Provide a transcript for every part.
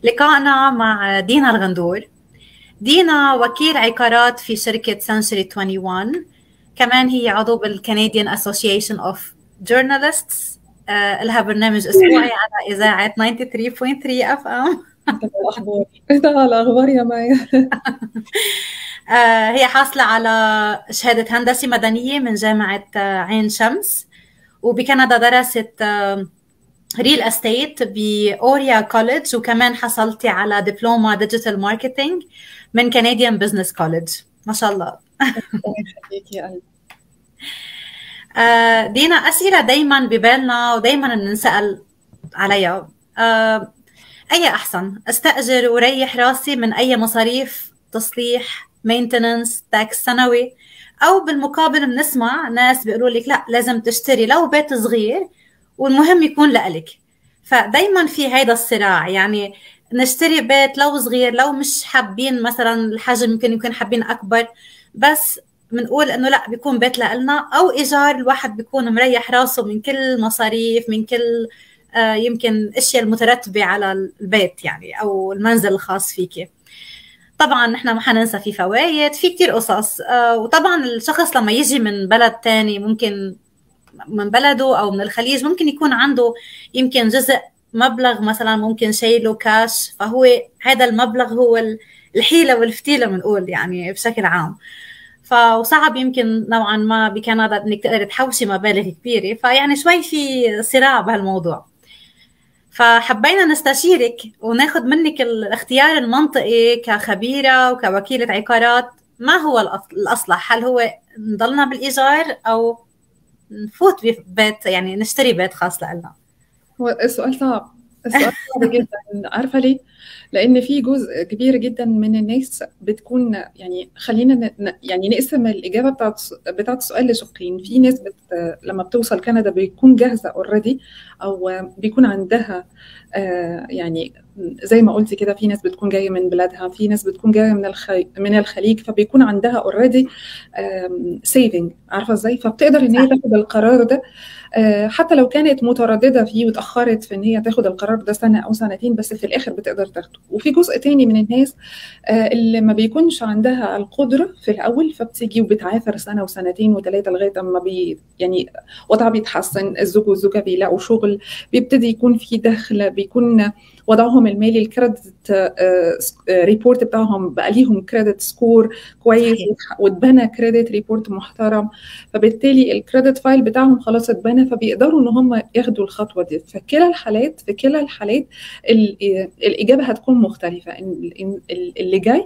لقائنا مع دينا الغندور دينا وكيل عقارات في شركة سنشري 21 كمان هي عضو بالكنديان اسوشيشن اوف جورناليستس لها برنامج اسبوعي على اذاعه 93.3 اف ام الاخبار ايه الاخبار يا مايا آه، هي حاصله على شهاده هندسه مدنيه من جامعه آه، عين شمس وبكندا درست ريل استيت باوريا كوليدج وكمان حصلتي على دبلومه ديجيتال ماركتينج من كنديان بزنس كوليدج ما شاء الله آه، دينا اسئله دائما ببالنا ودائما بنسال عليها آه، اي احسن استاجر وريح راسي من اي مصاريف تصليح مينتننس تاكس سنوي او بالمقابل بنسمع ناس بيقولوا لك لا لازم تشتري لو بيت صغير والمهم يكون لإلك فدايما في هيدا الصراع يعني نشتري بيت لو صغير لو مش حابين مثلا الحجم يمكن يكون حابين اكبر بس بنقول انه لا بيكون بيت لنا او ايجار الواحد بيكون مريح راسه من كل مصاريف من كل آه يمكن اشياء المترتبه على البيت يعني او المنزل الخاص فيكي طبعا نحن ما حننسى في فوائد في كتير قصص آه وطبعا الشخص لما يجي من بلد تاني ممكن من بلده او من الخليج ممكن يكون عنده يمكن جزء مبلغ مثلا ممكن شايله كاش فهو هذا المبلغ هو الحيله والفتيله بنقول يعني بشكل عام فصعب يمكن نوعا ما بكندا انك تقدري تحوشي مبالغ كبيره فيعني شوي في صراع بهالموضوع فحبينا نستشيرك وناخذ منك الاختيار المنطقي كخبيره وكوكيله عقارات ما هو الاصلح هل هو نضلنا بالايجار او نفوت ببيت يعني نشتري بيت خاص لنا هو السؤال صعب السؤال صعب جدا عارفه ليه؟ لان في جزء كبير جدا من الناس بتكون يعني خلينا يعني نقسم الاجابه بتاعت بتاعت السؤال لشقين في ناس بت لما بتوصل كندا بيكون جاهزه اوريدي او بيكون عندها آه يعني زي ما قلتي كده في ناس بتكون جايه من بلادها في ناس بتكون جايه من الخليج من الخليج فبيكون عندها اوريدي سيفنج عارفه ازاي فبتقدر ان هي تاخد القرار ده حتى لو كانت متردده فيه وتاخرت في ان هي تاخد القرار ده سنه او سنتين بس في الاخر بتقدر تاخده وفي جزء تاني من الناس اللي ما بيكونش عندها القدره في الاول فبتيجي وبتعافر سنه وسنتين وثلاثه لغايه اما بي يعني وضعها بيتحسن الزوج والزوجه بيلاقوا شغل بيبتدي يكون في دخل بيكون وضعهم المالي الكريدت ريبورت بتاعهم بقى ليهم كريدت سكور كويس واتبنى كريدت ريبورت محترم فبالتالي الكريدت فايل بتاعهم خلاص اتبنى فبيقدروا ان هم ياخدوا الخطوه دي في كلا الحالات في كلا الحالات الاجابه هتكون مختلفه اللي جاي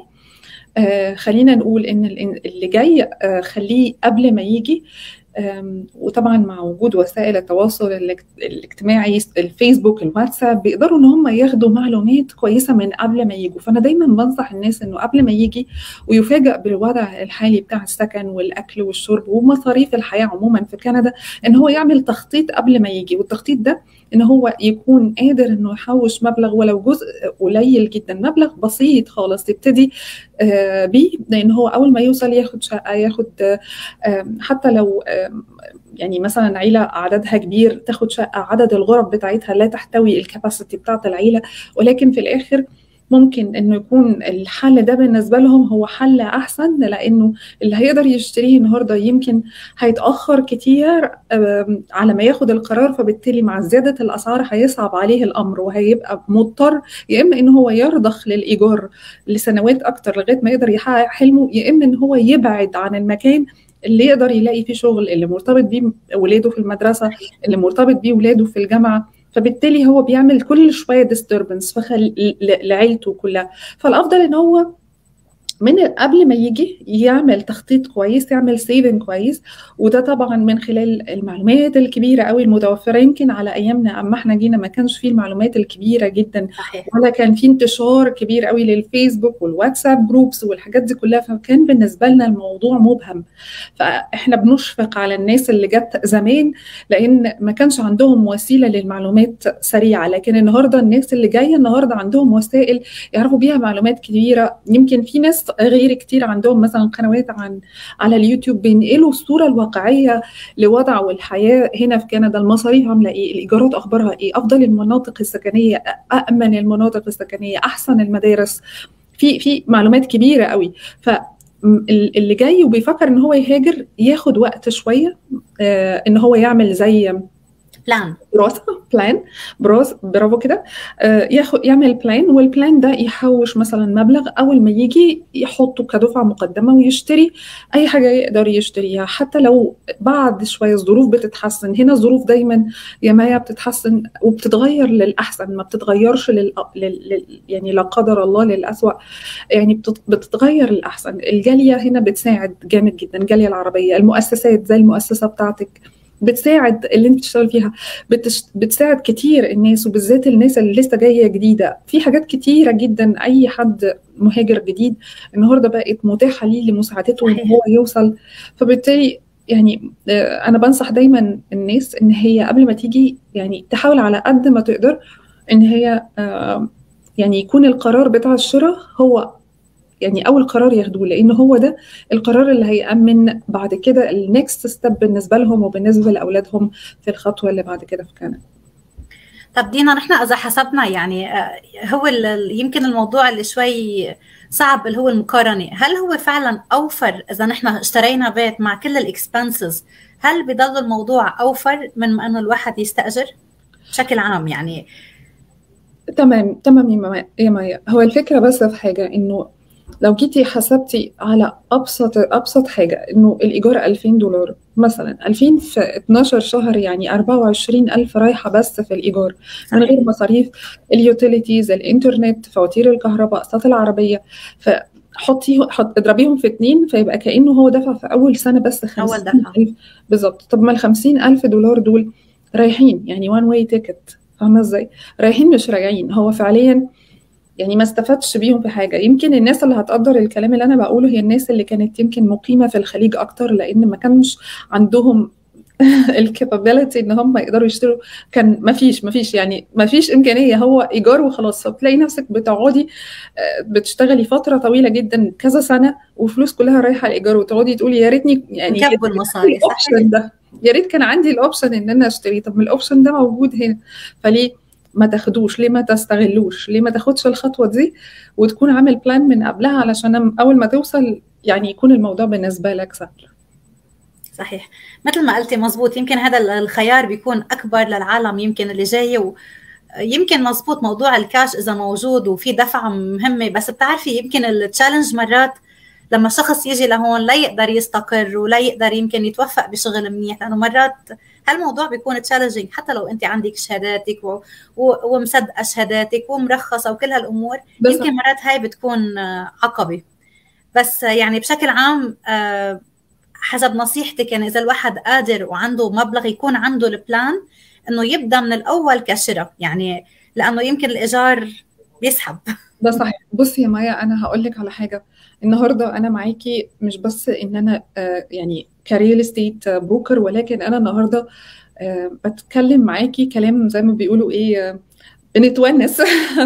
آه خلينا نقول ان اللي جاي آه خليه قبل ما يجي وطبعا مع وجود وسائل التواصل الاجتماعي الفيسبوك الواتساب بيقدروا ان هم ياخدوا معلومات كويسه من قبل ما يجوا فانا دايما بنصح الناس انه قبل ما يجي ويفاجئ بالوضع الحالي بتاع السكن والاكل والشرب ومصاريف الحياه عموما في كندا ان هو يعمل تخطيط قبل ما يجي والتخطيط ده ان هو يكون قادر انه يحوش مبلغ ولو جزء قليل جدا مبلغ بسيط خالص يبتدي بيه لان هو اول ما يوصل ياخد شقه ياخد حتى لو يعني مثلا عيله عددها كبير تاخد شقه عدد الغرف بتاعتها لا تحتوي الكباسيتي بتاعت العيله ولكن في الاخر ممكن انه يكون الحل ده بالنسبه لهم هو حل احسن لانه اللي هيقدر يشتريه النهارده يمكن هيتاخر كتير على ما ياخد القرار فبالتالي مع زياده الاسعار هيصعب عليه الامر وهيبقى مضطر يا اما ان هو يرضخ للايجار لسنوات اكتر لغايه ما يقدر يحقق حلمه يا اما ان هو يبعد عن المكان اللي يقدر يلاقي فيه شغل اللي مرتبط بيه ولاده في المدرسه اللي مرتبط بيه ولاده في الجامعه فبالتالي هو بيعمل كل شويه ديستربنس فخل... لعيلته كلها فالافضل ان هو من قبل ما يجي يعمل تخطيط كويس يعمل سيفنج كويس وده طبعا من خلال المعلومات الكبيره قوي المتوفره يمكن على ايامنا اما احنا جينا ما كانش فيه المعلومات الكبيره جدا صحيح. ولا كان فيه انتشار كبير قوي للفيسبوك والواتساب جروبس والحاجات دي كلها فكان بالنسبه لنا الموضوع مبهم فاحنا بنشفق على الناس اللي جت زمان لان ما كانش عندهم وسيله للمعلومات سريعه لكن النهارده الناس اللي جايه النهارده عندهم وسائل يعرفوا بيها معلومات كبيره يمكن في ناس غيري كتير عندهم مثلا قنوات عن على اليوتيوب بينقلوا الصوره الواقعيه لوضع والحياه هنا في كندا المصاريف عامله ايه الايجارات اخبارها ايه افضل المناطق السكنيه امن المناطق السكنيه احسن المدارس في في معلومات كبيره قوي ف اللي جاي وبيفكر ان هو يهاجر ياخد وقت شويه آه ان هو يعمل زي بلان دراسه بلان براس برافو كده آه ياخد يعمل بلان والبلان ده يحوش مثلا مبلغ اول ما يجي يحطه كدفعه مقدمه ويشتري اي حاجه يقدر يشتريها حتى لو بعد شويه الظروف بتتحسن هنا الظروف دايما يا مايا بتتحسن وبتتغير للاحسن ما بتتغيرش لل... لل... يعني لا قدر الله للاسوء يعني بتت... بتتغير للاحسن الجاليه هنا بتساعد جامد جدا الجاليه العربيه المؤسسات زي المؤسسه بتاعتك بتساعد اللي انت بتشتغل فيها بتش... بتساعد كتير الناس وبالذات الناس اللي لسه جايه جديده في حاجات كتيره جدا اي حد مهاجر جديد النهارده بقت متاحه ليه لمساعدته ان هو يوصل فبالتالي يعني انا بنصح دايما الناس ان هي قبل ما تيجي يعني تحاول على قد ما تقدر ان هي يعني يكون القرار بتاع الشراء هو يعني اول قرار ياخدوه لان هو ده القرار اللي هيامن بعد كده النكست ستيب بالنسبه لهم وبالنسبه لاولادهم في الخطوه اللي بعد كده في كندا طب دينا نحن اذا حسبنا يعني هو يمكن الموضوع اللي شوي صعب اللي هو المقارنه هل هو فعلا اوفر اذا نحن اشترينا بيت مع كل الاكسبنسز هل بضل الموضوع اوفر من انه الواحد يستاجر بشكل عام يعني تمام تمام يا مايا هو الفكره بس في حاجه انه لو جيتي حسبتي على ابسط ابسط حاجه انه الايجار 2000 دولار مثلا 2000 في 12 شهر يعني 24000 رايحه بس في الايجار من غير مصاريف اليوتيليتيز الانترنت فواتير الكهرباء اقساط العربيه ف حطيه حط اضربيهم في اتنين فيبقى كانه هو دفع في اول سنه بس 50000 بالظبط طب ما ال 50000 دولار دول رايحين يعني وان واي تيكت فاهمه ازاي؟ رايحين مش راجعين هو فعليا يعني ما استفدش بيهم في حاجه يمكن الناس اللي هتقدر الكلام اللي انا بقوله هي الناس اللي كانت يمكن مقيمه في الخليج اكتر لان ما كانش عندهم الكابابيلتي ان هم يقدروا يشتروا كان ما فيش ما فيش يعني ما فيش امكانيه هو ايجار وخلاص فبتلاقي نفسك بتقعدي بتشتغلي فتره طويله جدا كذا سنه وفلوس كلها رايحه الايجار وتقعدي تقولي يا ريتني يعني كبوا المصاري ده يا ريت كان عندي الاوبشن ان انا اشتري طب ما الاوبشن ده موجود هنا فليه ما تاخدوش ليه ما تستغلوش ليه ما تاخدش الخطوه دي وتكون عامل بلان من قبلها علشان اول ما توصل يعني يكون الموضوع بالنسبه لك سهل صحيح مثل ما قلتي مزبوط يمكن هذا الخيار بيكون اكبر للعالم يمكن اللي جاي و يمكن مزبوط موضوع الكاش اذا موجود وفي دفعه مهمه بس بتعرفي يمكن التشالنج مرات لما شخص يجي لهون لا يقدر يستقر ولا يقدر يمكن يتوفق بشغل منيح لانه مرات هالموضوع بيكون تشالنجينج حتى لو انت عندك شهاداتك و... و... ومصدقه شهاداتك ومرخصه وكل هالامور يمكن مرات هاي بتكون عقبه بس يعني بشكل عام حسب نصيحتك يعني اذا الواحد قادر وعنده مبلغ يكون عنده البلان انه يبدا من الاول كشراء يعني لانه يمكن الايجار بيسحب ده صحيح بصي يا مايا انا هقول لك على حاجه النهارده انا معاكي مش بس ان انا آه يعني كريال استيت بروكر ولكن انا النهارده آه بتكلم معاكي كلام زي ما بيقولوا ايه آه بنتونس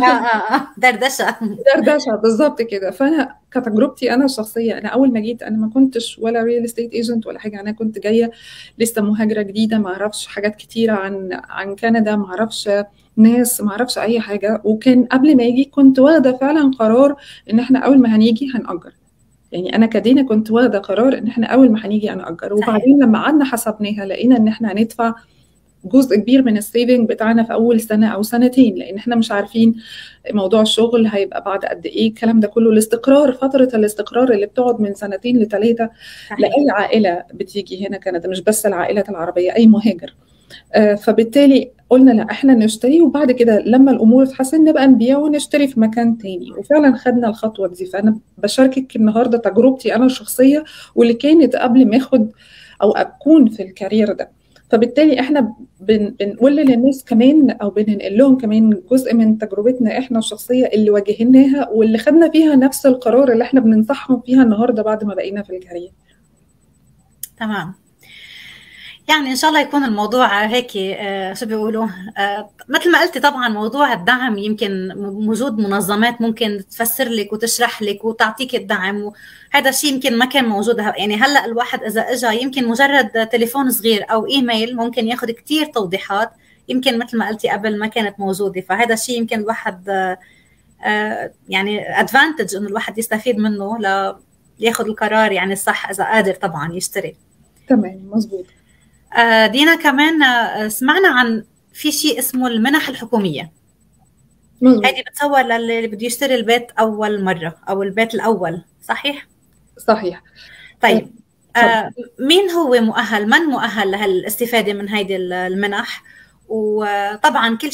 دردشه دردشه بالظبط كده فانا كتجربتي انا الشخصيه انا اول ما جيت انا ما كنتش ولا ريال استيت ايجنت ولا حاجه انا كنت جايه لسه مهاجره جديده ما اعرفش حاجات كتيره عن عن كندا ما اعرفش ناس ما اعرفش اي حاجه وكان قبل ما اجي كنت واخده فعلا قرار ان احنا اول ما هنيجي هنأجر يعني انا كدينا كنت واخده قرار ان احنا اول ما هنيجي هنأجر وبعدين لما قعدنا حسبناها لقينا ان احنا هندفع جزء كبير من السيفنج بتاعنا في اول سنه او سنتين لان احنا مش عارفين موضوع الشغل هيبقى بعد قد ايه الكلام ده كله الاستقرار فتره الاستقرار اللي بتقعد من سنتين لثلاثه لاي عائله بتيجي هنا كندا مش بس العائلات العربيه اي مهاجر آه فبالتالي قلنا لا احنا نشتري وبعد كده لما الامور تتحسن نبقى نبيع ونشتري في مكان تاني وفعلا خدنا الخطوه دي فانا بشاركك النهارده تجربتي انا الشخصيه واللي كانت قبل ما اخد او اكون في الكارير ده فبالتالي احنا بن بنقول للناس كمان او بننقل لهم كمان جزء من تجربتنا احنا الشخصيه اللي واجهناها واللي خدنا فيها نفس القرار اللي احنا بننصحهم فيها النهارده بعد ما بقينا في الكارير تمام يعني ان شاء الله يكون الموضوع هيك آه شو بيقولوا آه مثل ما قلتي طبعا موضوع الدعم يمكن وجود منظمات ممكن تفسر لك وتشرح لك وتعطيك الدعم وهذا الشيء يمكن ما كان موجود يعني هلا الواحد اذا اجى يمكن مجرد تليفون صغير او ايميل ممكن ياخذ كثير توضيحات يمكن مثل ما قلتي قبل ما كانت موجوده فهذا الشيء يمكن الواحد آه آه يعني ادفانتج انه الواحد يستفيد منه ل ياخذ القرار يعني الصح اذا قادر طبعا يشتري تمام مزبوط آه دينا كمان آه سمعنا عن في شيء اسمه المنح الحكوميه مزبوط هذه بتصور للي بده يشتري البيت اول مره او البيت الاول صحيح صحيح طيب آه مين هو مؤهل من مؤهل لهالاستفاده من هذه المنح وطبعا كل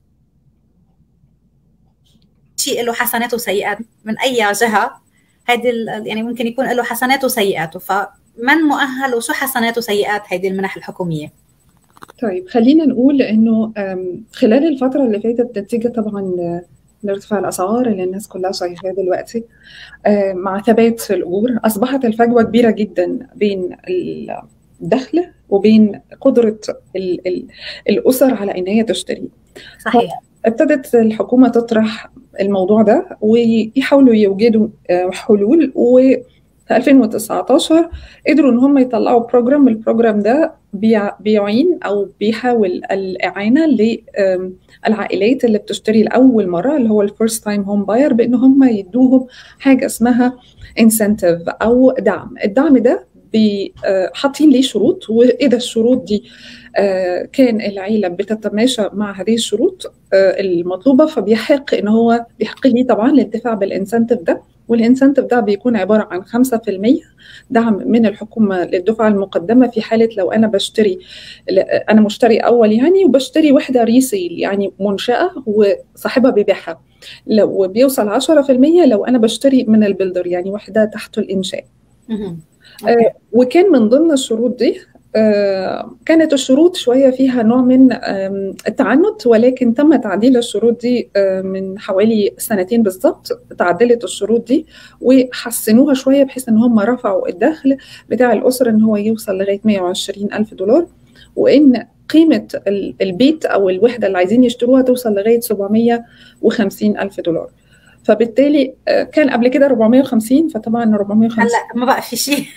شيء له حسنات وسيئات من اي جهه هذه يعني ممكن يكون له حسنات وسيئاته فمن مؤهل وشو حسنات وسيئات هذه المنح الحكوميه طيب خلينا نقول انه خلال الفتره اللي فاتت نتيجه طبعا لارتفاع الاسعار اللي الناس كلها شايفاه دلوقتي مع ثبات في الاجور اصبحت الفجوه كبيره جدا بين الدخل وبين قدره ال ال الاسر على ان هي تشتري صحيح ابتدت الحكومه تطرح الموضوع ده ويحاولوا يوجدوا حلول وفي 2019 قدروا ان هم يطلعوا بروجرام البروجرام ده بيعين او بيحاول الاعانه للعائلات اللي بتشتري لاول مره اللي هو الفيرست تايم هوم باير بان هم يدوهم حاجه اسمها انسنتيف او دعم الدعم ده حاطين ليه شروط واذا الشروط دي كان العيلة بتتماشى مع هذه الشروط المطلوبة فبيحق إن هو بيحق ليه طبعا الانتفاع بالإنسنتيف ده والإنسنتيف ده بيكون عبارة عن 5% دعم من الحكومة للدفعة المقدمة في حالة لو أنا بشتري أنا مشتري أول يعني وبشتري وحدة ريسيل يعني منشأة وصاحبها بيبيعها لو بيوصل 10% لو أنا بشتري من البلدر يعني وحدة تحت الإنشاء آه وكان من ضمن الشروط دي آه كانت الشروط شوية فيها نوع من آه التعنت ولكن تم تعديل الشروط دي من حوالي سنتين بالظبط تعدلت الشروط دي وحسنوها شوية بحيث ان هم رفعوا الدخل بتاع الأسرة ان هو يوصل لغاية 120 ألف دولار وإن قيمة البيت أو الوحدة اللي عايزين يشتروها توصل لغاية 750 ألف دولار فبالتالي كان قبل كده 450 فطبعا 450 هلا ما بقى في شيء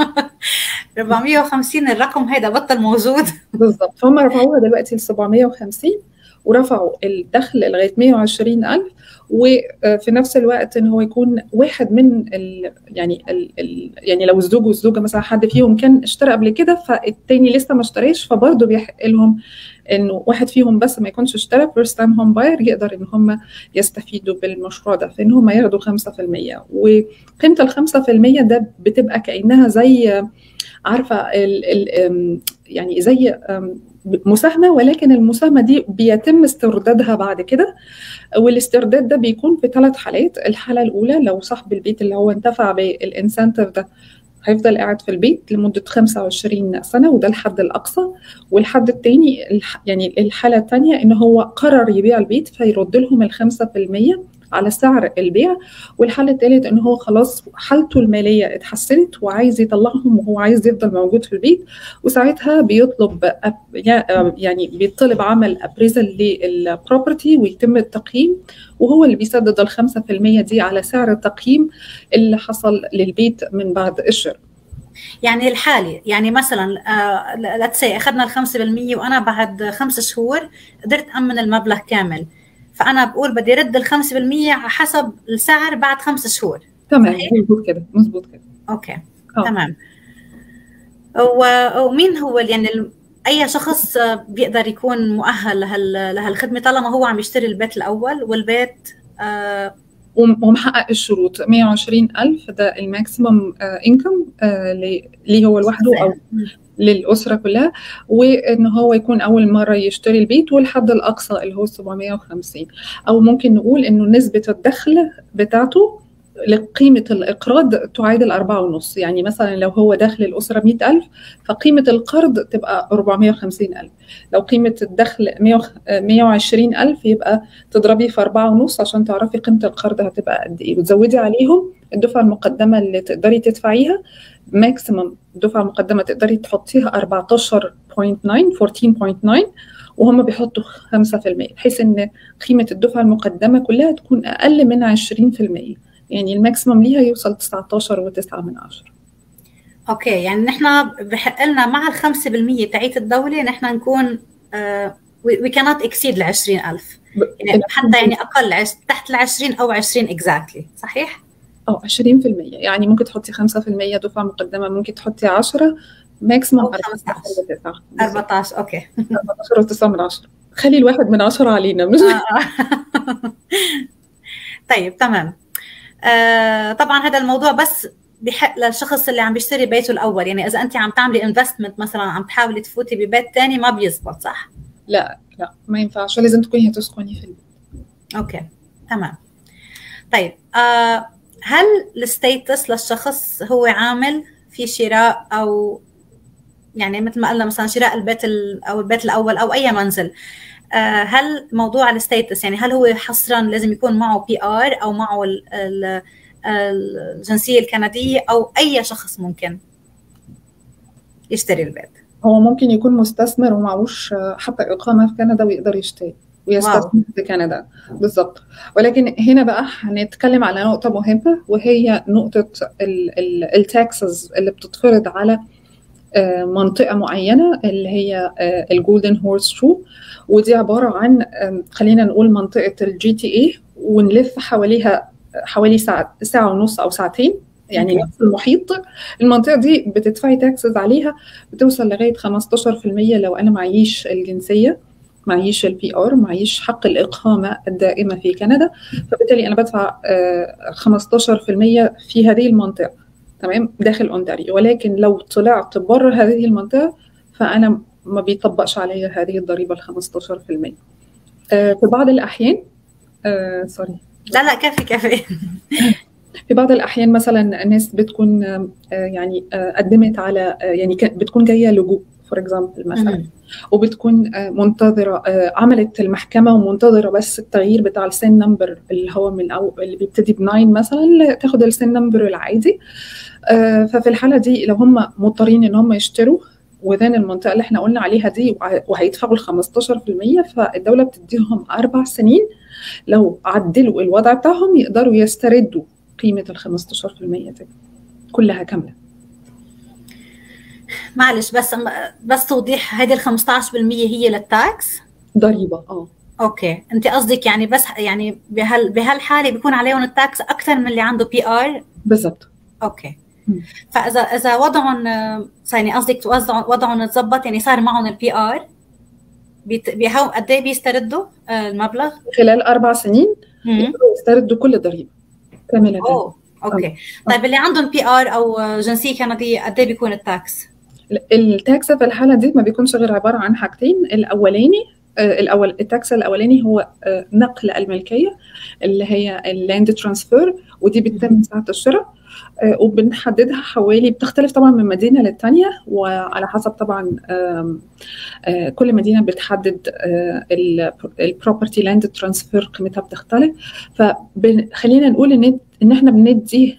450 الرقم هذا بطل موجود بالظبط فهم رفعوها دلوقتي ل 750 ورفعوا الدخل لغايه 120000 وفي نفس الوقت ان هو يكون واحد من ال يعني ال ال يعني لو الزوج والزوجه مثلا حد فيهم كان اشترى قبل كده فالتاني لسه ما اشتراش فبرضه بيحق لهم انه واحد فيهم بس ما يكونش اشترى فيرست تايم هوم باير يقدر ان هم يستفيدوا بالمشروع ده فان هم ياخدوا 5% وقيمه ال 5% ده بتبقى كانها زي عارفه ال ال يعني زي مساهمه ولكن المساهمه دي بيتم استردادها بعد كده والاسترداد ده بيكون في ثلاث حالات الحاله الاولى لو صاحب البيت اللي هو انتفع بالانسنتيف ده هيفضل قاعد في البيت لمدة 25 سنة وده الحد الأقصى والحد التاني يعني الحالة التانية إن هو قرر يبيع البيت فيرد لهم الخمسة في المية على سعر البيع والحل الثالث ان هو خلاص حالته الماليه اتحسنت وعايز يطلعهم وهو عايز يفضل موجود في البيت وساعتها بيطلب يعني بيطلب عمل ابريزل للبروبرتي ويتم التقييم وهو اللي بيسدد ال 5% دي على سعر التقييم اللي حصل للبيت من بعد الشراء يعني الحالي يعني مثلا لا تسي اخذنا ال 5% وانا بعد خمس شهور قدرت امن المبلغ كامل فانا بقول بدي رد ال 5% على حسب السعر بعد خمس شهور تمام مظبوط كده مظبوط كده اوكي أوه. تمام ومين هو يعني اي شخص بيقدر يكون مؤهل لهال لهالخدمه طالما هو عم يشتري البيت الاول والبيت آه ومحقق الشروط 120 ألف ده الماكسيمم انكم اللي هو لوحده أو للأسرة كلها وإن هو يكون أول مرة يشتري البيت والحد الأقصى اللي هو 750 أو ممكن نقول إنه نسبة الدخل بتاعته لقيمة الإقراض تعادل أربعة ونص يعني مثلا لو هو دخل الأسرة مئة ألف فقيمة القرض تبقى 450 ألف لو قيمة الدخل 120 ألف يبقى تضربيه في أربعة ونص عشان تعرفي قيمة القرض هتبقى قد إيه وتزودي عليهم الدفعة المقدمة اللي تقدري تدفعيها ماكسيمم الدفعه المقدمه تقدري تحطيها 14.9 14.9 وهم بيحطوا 5% بحيث ان قيمه الدفعه المقدمه كلها تكون اقل من 20% يعني الماكسيموم ليها يوصل 19.9 من عشرة اوكي يعني نحن بحق لنا مع ال 5% تاعيت الدوله نحن نكون وي كانت اكسيد ال 20000 يعني حتى يعني اقل عش... تحت ال 20 او 20 اكزاكتلي exactly. صحيح؟ اه 20% يعني ممكن تحطي 5% دفعه مقدمه ممكن تحطي 10 ماكسيموم 14 14 اوكي 14 و9 من 10 خلي الواحد من 10 علينا مش طيب تمام آه طبعا هذا الموضوع بس بحق للشخص اللي عم بيشتري بيته الاول يعني اذا انت عم تعملي انفستمنت مثلا عم تحاولي تفوتي ببيت ثاني ما بيزبط صح؟ لا لا ما ينفعش لازم تكوني هتسكني في البيت اوكي تمام طيب آه هل الستيتس للشخص هو عامل في شراء او يعني مثل ما قلنا مثلا شراء البيت او البيت الاول او اي منزل آه هل موضوع الستيتس يعني هل هو حصرا لازم يكون معه بي ار او معه ال ال الجنسيه الكنديه او اي شخص ممكن يشتري البيت هو ممكن يكون مستثمر ومعوش حتى اقامه في كندا ويقدر يشتري ويستثمر في كندا بالظبط ولكن هنا بقى هنتكلم على نقطه مهمه وهي نقطه التاكسز اللي بتتفرض على منطقه معينه اللي هي الجولدن هورس شو ودي عباره عن خلينا نقول منطقه الجي تي اي ونلف حواليها حوالي ساعة ساعة ونص أو ساعتين يعني نفس المحيط المنطقة دي بتدفعي تاكسز عليها بتوصل لغاية 15% لو أنا معيش الجنسية معيش البي ار معيش حق الإقامة الدائمة في كندا فبالتالي أنا بدفع 15% في هذه المنطقة تمام داخل أونتاريو ولكن لو طلعت بره هذه المنطقة فأنا ما بيطبقش عليا هذه الضريبة ال 15% في بعض الأحيان آه سوري لا لا كافي كافي في بعض الاحيان مثلا الناس بتكون يعني قدمت على يعني بتكون جايه لجوء فور اكزامبل مثلا وبتكون منتظره عملت المحكمه ومنتظره بس التغيير بتاع السن نمبر اللي هو من أو اللي بيبتدي ب 9 مثلا تاخد السن نمبر العادي ففي الحاله دي لو هم مضطرين ان هم يشتروا وذان المنطقه اللي احنا قلنا عليها دي وهيدفعوا ال 15% فالدوله بتديهم اربع سنين لو عدلوا الوضع بتاعهم يقدروا يستردوا قيمه ال 15% دي كلها كامله معلش بس بس توضيح هذه ال 15% هي للتاكس ضريبه اه اوكي انت قصدك يعني بس يعني بهال بهالحاله بيكون عليهم التاكس اكثر من اللي عنده بي ار بالضبط اوكي فاذا اذا وضعهم يعني قصدك وضعهم تظبط يعني صار معهم البي ار بيهو قد ايه بيستردوا المبلغ؟ خلال اربع سنين يقدروا يستردوا كل الضريبه كامله اوه اوكي طيب اللي عندهم بي ار او جنسيه كنديه قد ايه بيكون التاكس؟ التاكس في الحاله دي ما بيكونش غير عباره عن حاجتين الاولاني الاول التاكس الاولاني هو نقل الملكيه اللي هي اللاند ترانسفير ودي بتتم ساعه الشراء وبنحددها حوالي بتختلف طبعا من مدينه للتانيه وعلى حسب طبعا كل مدينه بتحدد البروبرتي لاند ترانسفير قيمتها بتختلف فخلينا نقول ان ان احنا بندي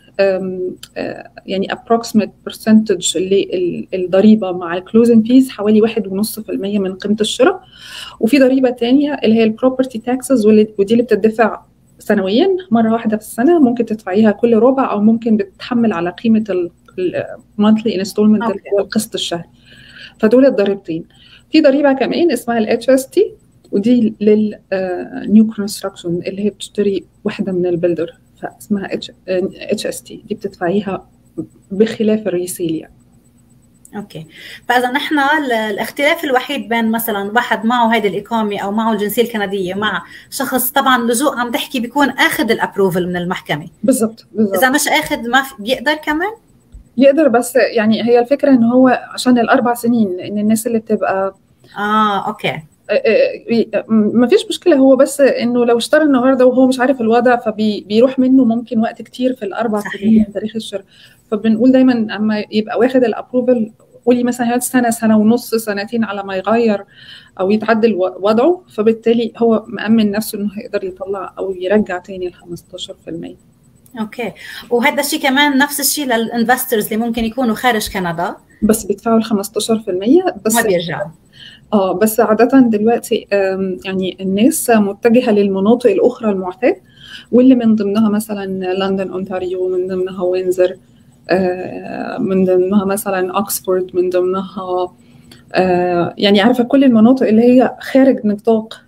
يعني approximate percentage للضريبه مع الكلوزنج فيز حوالي 1.5% من قيمه الشراء وفي ضريبه تانية اللي هي البروبرتي تاكسز ودي اللي بتدفع سنويا مره واحده في السنه ممكن تدفعيها كل ربع او ممكن بتتحمل على قيمه المونثلي انستولمنت اللي هو القسط الشهري فدول الضريبتين في ضريبه كمان اسمها الاتش اس تي ودي للنيو كونستراكشن اللي هي بتشتري وحده من البلدر فاسمها اتش اس تي دي بتدفعيها بخلاف الريسيل يعني اوكي فاذا نحن الاختلاف الوحيد بين مثلا واحد معه هيدي الاقامه او معه الجنسيه الكنديه مع شخص طبعا لجوء عم تحكي بيكون اخذ الابروفل من المحكمه بالضبط بالضبط اذا مش اخذ ما بيقدر كمان يقدر بس يعني هي الفكره ان هو عشان الاربع سنين لان الناس اللي بتبقى اه اوكي ما فيش مشكله هو بس انه لو اشترى النهارده وهو مش عارف الوضع فبيروح منه ممكن وقت كتير في الاربع سنين من تاريخ الشراء فبنقول دايما اما يبقى واخد الابروفل قولي مثلا هيقعد سنه سنه ونص سنتين على ما يغير او يتعدل وضعه فبالتالي هو مأمن نفسه انه هيقدر يطلع او يرجع تاني ال 15% اوكي وهذا الشيء كمان نفس الشيء للانفسترز اللي ممكن يكونوا خارج كندا بس بيدفعوا ال 15% بس ما بيرجعوا اه بس عادة دلوقتي يعني الناس متجهة للمناطق الأخرى المعتاد واللي من ضمنها مثلا لندن أونتاريو من ضمنها وينزر آه، من ضمنها مثلا أكسفورد من ضمنها آه، يعني عارفة كل المناطق اللي هي خارج نطاق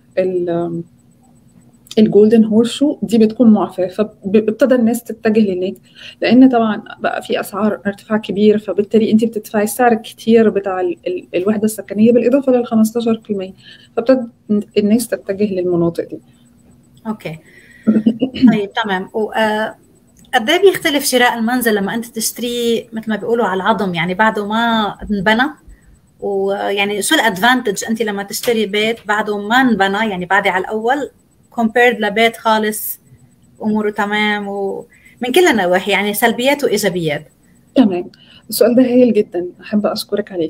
الجولدن هورس شو دي بتكون معفاه فابتدى الناس تتجه لهناك لان طبعا بقى في اسعار ارتفاع كبير فبالتالي انت بتدفعي السعر الكتير بتاع ال ال الوحده السكنيه بالاضافه لل 15% فابتدى الناس تتجه للمناطق دي. اوكي طيب تمام و آه، قد ايه بيختلف شراء المنزل لما انت تشتريه مثل ما بيقولوا على العظم يعني بعده ما انبنى ويعني شو الادفانتج انت لما تشتري بيت بعده ما انبنى يعني بعدي على الاول كومبيرد لبيت خالص اموره تمام ومن كل النواحي يعني سلبيات وايجابيات تمام السؤال ده هايل جدا احب اشكرك عليه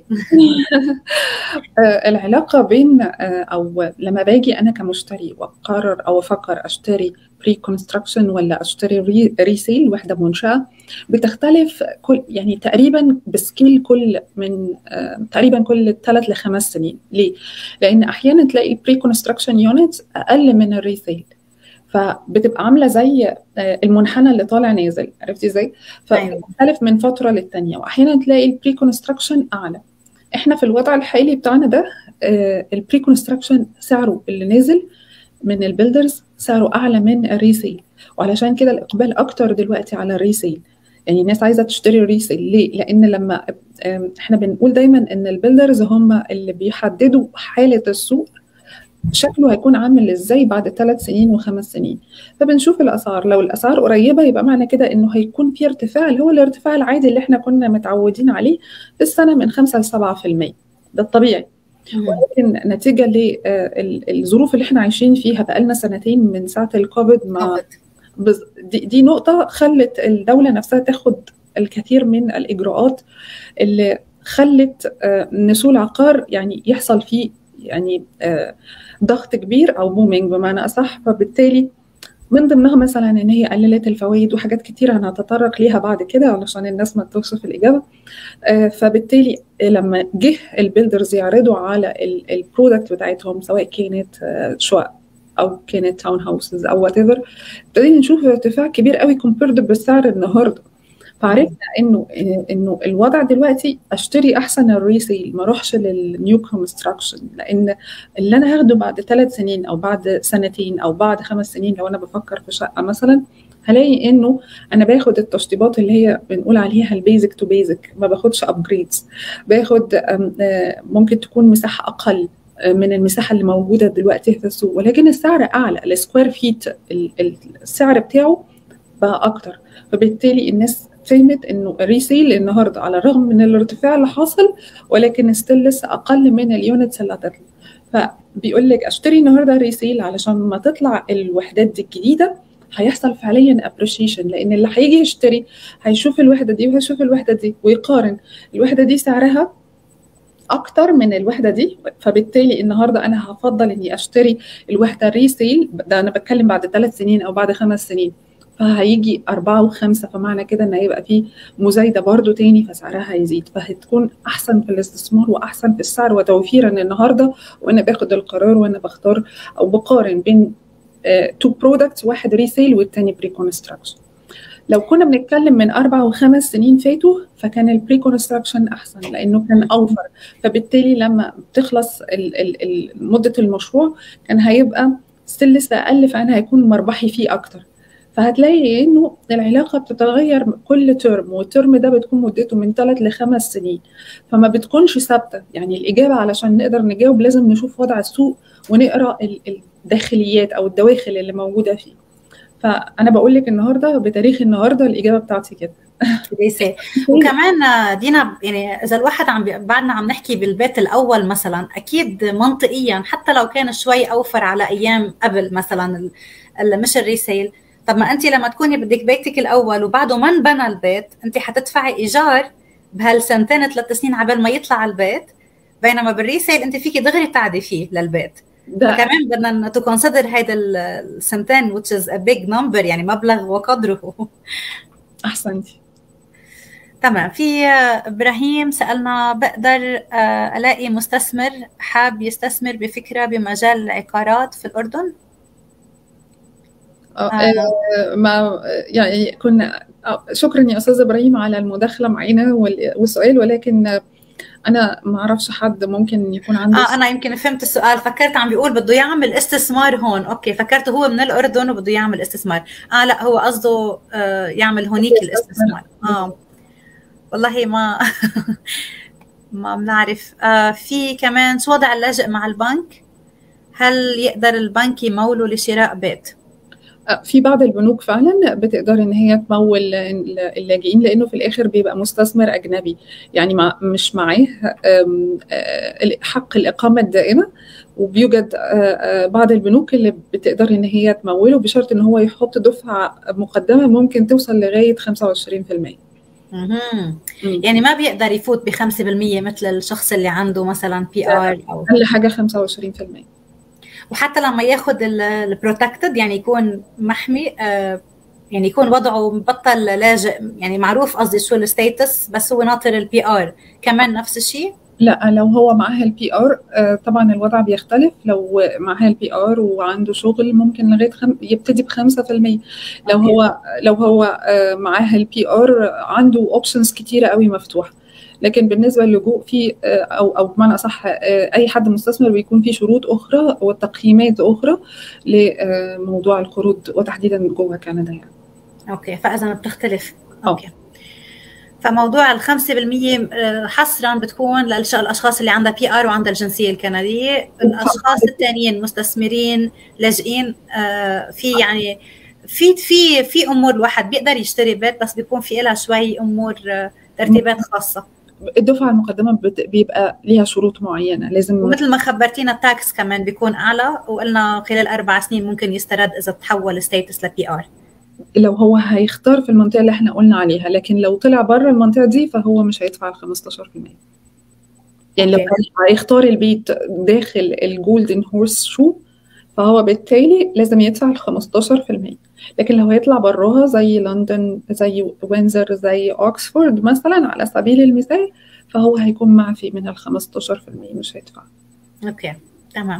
آه، العلاقه بين آه، او لما باجي انا كمشتري واقرر او افكر اشتري بري كونستراكشن ولا اشتري ريسيل وحده منشاه بتختلف كل يعني تقريبا بسكيل كل من آه، تقريبا كل ثلاث لخمس سنين ليه؟ لان احيانا تلاقي البري كونستراكشن يونتس اقل من الريسيل فبتبقى عامله زي آه، المنحنى اللي طالع نازل عرفتي ازاي؟ أيوة. فبتختلف من فتره للتانيه واحيانا تلاقي البري كونستراكشن اعلى احنا في الوضع الحالي بتاعنا ده البري كونستراكشن سعره اللي نازل من البيلدرز سعره اعلى من الريسيل وعلشان كده الاقبال اكتر دلوقتي على الريسيل يعني الناس عايزه تشتري ريسيل ليه؟ لان لما احنا بنقول دايما ان البيلدرز هم اللي بيحددوا حاله السوق شكله هيكون عامل ازاي بعد ثلاث سنين وخمس سنين فبنشوف الاسعار لو الاسعار قريبه يبقى معنى كده انه هيكون في ارتفاع اللي هو الارتفاع العادي اللي احنا كنا متعودين عليه في السنه من 5 ل 7% ده الطبيعي ولكن نتيجه للظروف اللي احنا عايشين فيها بقالنا سنتين من ساعه الكوفيد ما دي, دي نقطه خلت الدوله نفسها تاخد الكثير من الاجراءات اللي خلت ان سوق العقار يعني يحصل فيه يعني ضغط كبير او بومينج بمعنى اصح فبالتالي من ضمنها مثلا ان هي قللت الفوائد وحاجات كتير انا هتطرق ليها بعد كده علشان الناس ما توصف الاجابه آه، فبالتالي لما جه البيلدرز يعرضوا على البرودكت بتاعتهم سواء كانت آه، شقق او كانت تاون هاوسز او وات ايفر ابتدينا نشوف ارتفاع كبير قوي كومبيرد بالسعر النهارده فعرفنا انه انه الوضع دلوقتي اشتري احسن الريسيل ما اروحش للنيو كونستراكشن لان اللي انا هاخده بعد ثلاث سنين او بعد سنتين او بعد خمس سنين لو انا بفكر في شقه مثلا هلاقي انه انا باخد التشطيبات اللي هي بنقول عليها البيزك تو بيزك ما باخدش ابجريدز باخد ممكن تكون مساحه اقل من المساحه اللي موجوده دلوقتي في السوق ولكن السعر اعلى السكوير فيت السعر بتاعه بقى اكتر فبالتالي الناس فهمت انه الريسيل النهارده على الرغم من الارتفاع اللي حاصل ولكن ستيل لسه اقل من اليونتس اللي هتطلع فبيقول لك اشتري النهارده ريسيل علشان ما تطلع الوحدات دي الجديده هيحصل فعليا ابريشيشن لان اللي هيجي يشتري هيشوف الوحده دي وهيشوف الوحده دي ويقارن الوحده دي سعرها اكتر من الوحده دي فبالتالي النهارده انا هفضل اني اشتري الوحده ريسيل ده انا بتكلم بعد ثلاث سنين او بعد خمس سنين فهيجي أربعة وخمسة فمعنى كده إن هيبقى فيه مزايدة برضو تاني فسعرها هيزيد فهتكون أحسن في الاستثمار وأحسن في السعر وتوفيرا النهاردة وأنا باخد القرار وأنا بختار أو بقارن بين تو uh, برودكتس واحد ريسيل والتاني بري كونستراكشن لو كنا بنتكلم من أربع وخمس سنين فاتوا فكان البري كونستراكشن أحسن لأنه كان أوفر فبالتالي لما بتخلص ال ال ال مدة المشروع كان هيبقى ستيل لسه أقل فأنا هيكون مربحي فيه أكتر فهتلاقي انه العلاقه بتتغير كل ترم والترم ده بتكون مدته من ثلاث لخمس سنين فما بتكونش ثابته يعني الاجابه علشان نقدر نجاوب لازم نشوف وضع السوق ونقرا الداخليات او الدواخل اللي موجوده فيه فانا بقول لك النهارده بتاريخ النهارده الاجابه بتاعتي كده وكمان دينا يعني اذا الواحد عم بعدنا عم نحكي بالبيت الاول مثلا اكيد منطقيا حتى لو كان شوي اوفر على ايام قبل مثلا مش الريسيل طب ما انت لما تكوني بدك بيتك الاول وبعده ما انبنى البيت انت حتدفعي ايجار بهالسنتين ثلاث سنين عبال ما يطلع البيت بينما بالريسيل انت فيكي دغري تعدي فيه للبيت ده كمان بدنا تو كونسيدر هيدا السنتين which is a big number يعني مبلغ وقدره احسنتي تمام في ابراهيم سالنا بقدر آه، الاقي مستثمر حاب يستثمر بفكره بمجال العقارات في الاردن آه. آه. ما يعني كنا شكرا يا استاذ ابراهيم على المداخله معنا والسؤال ولكن انا ما اعرفش حد ممكن يكون عنده اه انا يمكن فهمت السؤال فكرت عم بيقول بده يعمل استثمار هون اوكي فكرت هو من الاردن وبده يعمل استثمار اه لا هو قصده آه يعمل هونيك الاستثمار اه والله ما ما بنعرف آه في كمان شو وضع اللاجئ مع البنك هل يقدر البنك يموله لشراء بيت في بعض البنوك فعلا بتقدر ان هي تمول اللاجئين لانه في الاخر بيبقى مستثمر اجنبي يعني ما مش معاه حق الاقامه الدائمه وبيوجد بعض البنوك اللي بتقدر ان هي تموله بشرط ان هو يحط دفعه مقدمه ممكن توصل لغايه 25% يعني ما بيقدر يفوت ب 5% مثل الشخص اللي عنده مثلا بي ار او اقل حاجه 25% وحتى لما ياخذ البروتكتد يعني يكون محمي آه، يعني يكون وضعه مبطل لاجئ يعني معروف قصدي شو الستيتس بس هو ناطر البي ار كمان نفس الشيء لا لو هو معاه البي ار آه، طبعا الوضع بيختلف لو معاه البي ار وعنده شغل ممكن لغايه خم... يبتدي ب 5% لو هو لو هو آه، معاه البي ار عنده اوبشنز كتيره قوي مفتوحه لكن بالنسبه للجوء في آه، او او بمعنى اصح اي حد مستثمر بيكون في شروط اخرى وتقييمات اخرى لموضوع القروض وتحديدا جوه كندا يعني اوكي فاذا بتختلف اوكي أوه. فموضوع ال 5% آه، حصرا بتكون للاشخاص اللي عندها بي ار وعندها الجنسيه الكنديه، الاشخاص الثانيين مستثمرين لاجئين آه، في يعني في في في امور الواحد بيقدر يشتري بيت بس بيكون في لها شوي امور آه، ترتيبات خاصه الدفعه المقدمه بيبقى ليها شروط معينه لازم ومثل ما خبرتينا التاكس كمان بيكون اعلى وقلنا خلال اربع سنين ممكن يسترد اذا تحول ستيتس لبي ار لو هو هيختار في المنطقه اللي احنا قلنا عليها لكن لو طلع بره المنطقه دي فهو مش هيدفع ال 15% يعني لو هيختار البيت داخل الجولدن هورس شو فهو بالتالي لازم يدفع ال 15% لكن لو هيطلع براها زي لندن زي وينزر زي اوكسفورد مثلا على سبيل المثال فهو هيكون معفي من ال 15% مش هيدفع اوكي تمام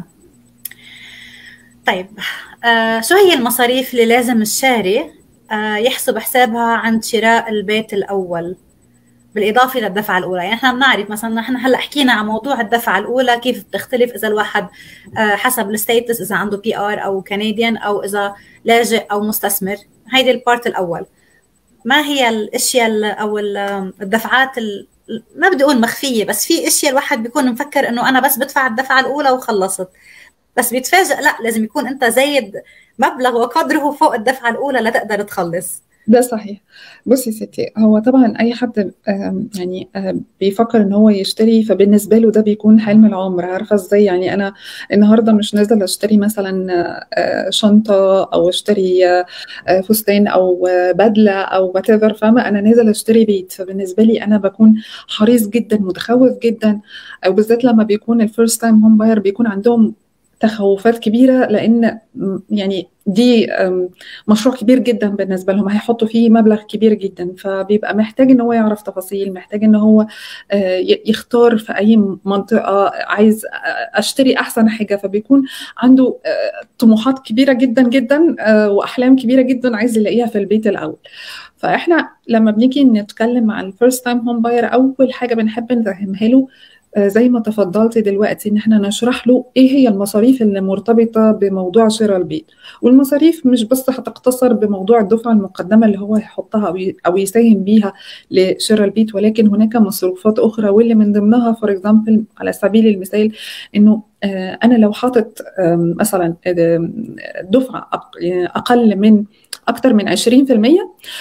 طيب آه شو هي المصاريف اللي لازم الشاري آه يحسب حسابها عند شراء البيت الأول بالإضافة للدفعة الأولى يعني احنا بنعرف مثلا نحن هلا حكينا عن موضوع الدفعة الأولى كيف بتختلف إذا الواحد آه حسب الستيتس إذا عنده بي آر أو كنديان أو إذا لاجئ أو مستثمر هيدي البارت الأول ما هي الأشياء أو الدفعات ما بدي أقول مخفية بس في أشياء الواحد بيكون مفكر إنه أنا بس بدفع الدفعة الأولى وخلصت بس بيتفاجئ لا لازم يكون انت زايد مبلغ وقدره فوق الدفعه الاولى لتقدر تخلص ده صحيح بصي ستي هو طبعا اي حد يعني بيفكر ان هو يشتري فبالنسبه له ده بيكون حلم العمر عارفه ازاي يعني انا النهارده مش نازل اشتري مثلا آه، شنطه او اشتري آه، فستان او بدله او وات ايفر فاهمه انا نازل اشتري بيت فبالنسبه لي انا بكون حريص جدا متخوف جدا او بالذات لما بيكون الفيرست تايم هوم باير بيكون عندهم تخوفات كبيره لان يعني دي مشروع كبير جدا بالنسبه لهم هيحطوا فيه مبلغ كبير جدا فبيبقى محتاج ان هو يعرف تفاصيل محتاج ان هو آه، يختار في اي منطقه عايز اشتري احسن حاجه فبيكون عنده آه، طموحات كبيره جدا جدا آه، واحلام كبيره جدا عايز يلاقيها في البيت الاول فاحنا لما بنيجي نتكلم عن الفيرست تايم هوم باير اول حاجه بنحب نفهمها له آه، زي ما تفضلتي دلوقتي ان احنا نشرح له ايه هي المصاريف اللي مرتبطه بموضوع شراء البيت والمصاريف مش بس هتقتصر بموضوع الدفعه المقدمه اللي هو هيحطها او يساهم بيها لشراء البيت ولكن هناك مصروفات اخرى واللي من ضمنها فور اكزامبل على سبيل المثال انه آه، انا لو حاطط مثلا دفعه اقل من اكتر من 20%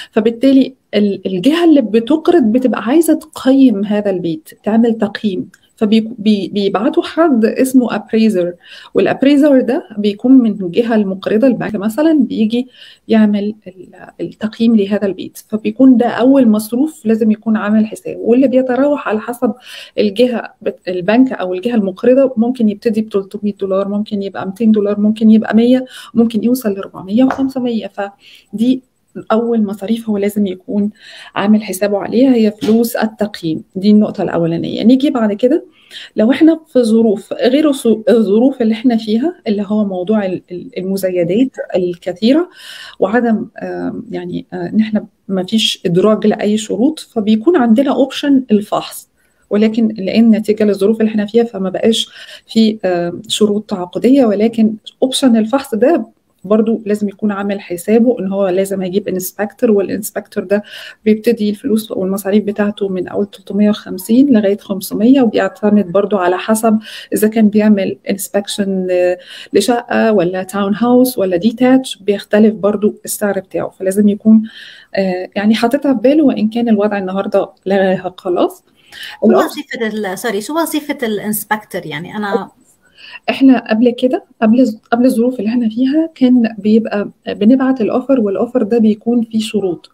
فبالتالي الجهه اللي بتقرض بتبقى عايزه تقيم هذا البيت تعمل تقييم فبيبعتوا حد اسمه ابريزر والابريزر ده بيكون من الجهه المقرضه البنك مثلا بيجي يعمل التقييم لهذا البيت فبيكون ده اول مصروف لازم يكون عامل حساب واللي بيتراوح على حسب الجهه البنك او الجهه المقرضه ممكن يبتدي ب 300 دولار ممكن يبقى 200 دولار ممكن يبقى 100 ممكن يوصل ل 400 و500 فدي اول مصاريف هو لازم يكون عامل حسابه عليها هي فلوس التقييم دي النقطه الاولانيه نيجي بعد كده لو احنا في ظروف غير الظروف اللي احنا فيها اللي هو موضوع المزايدات الكثيره وعدم يعني ان احنا ما فيش ادراج لاي شروط فبيكون عندنا اوبشن الفحص ولكن لان نتيجه للظروف اللي احنا فيها فما بقاش في شروط تعاقديه ولكن اوبشن الفحص ده برضو لازم يكون عامل حسابه ان هو لازم هيجيب انسبكتور والانسبكتور ده بيبتدي الفلوس والمصاريف بتاعته من اول 350 لغايه 500 وبيعتمد برضو على حسب اذا كان بيعمل انسبكشن لشقه ولا تاون هاوس ولا ديتاتش بيختلف برضو السعر بتاعه فلازم يكون يعني حاططها في باله وان كان الوضع النهارده لغاها خلاص شو وظيفه سوري شو وظيفه الانسبكتور يعني انا احنا قبل كده قبل قبل الظروف اللي احنا فيها كان بيبقى بنبعت الاوفر والاوفر ده بيكون فيه شروط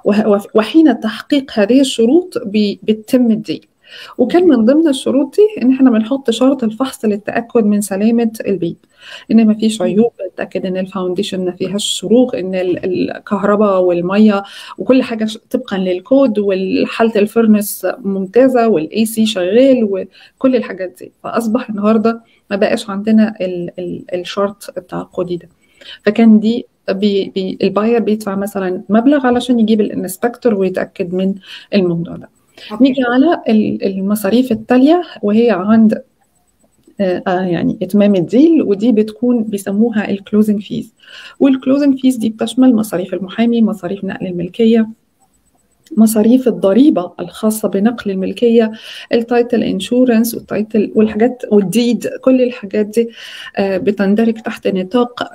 وحين تحقيق هذه الشروط بيتم الديل وكان من ضمن الشروط دي ان احنا بنحط شرط الفحص للتاكد من سلامه البيت ان ما فيش عيوب نتاكد ان الفاونديشن ما فيهاش شروخ ان الكهرباء والميه وكل حاجه طبقا للكود وحاله الفرنس ممتازه والاي سي شغال وكل الحاجات دي فاصبح النهارده ما بقاش عندنا ال ال الشرط التعاقدي ده فكان دي بي بي الباير بيدفع مثلا مبلغ علشان يجيب الانسبكتور ويتاكد من الموضوع ده نيجي على المصاريف التاليه وهي عند آه يعني اتمام الديل ودي بتكون بيسموها الكلوزنج فيز والكلوزنج فيز دي بتشمل مصاريف المحامي مصاريف نقل الملكيه مصاريف الضريبة الخاصة بنقل الملكية التايتل انشورنس والتايتل والحاجات والديد كل الحاجات دي بتندرج تحت نطاق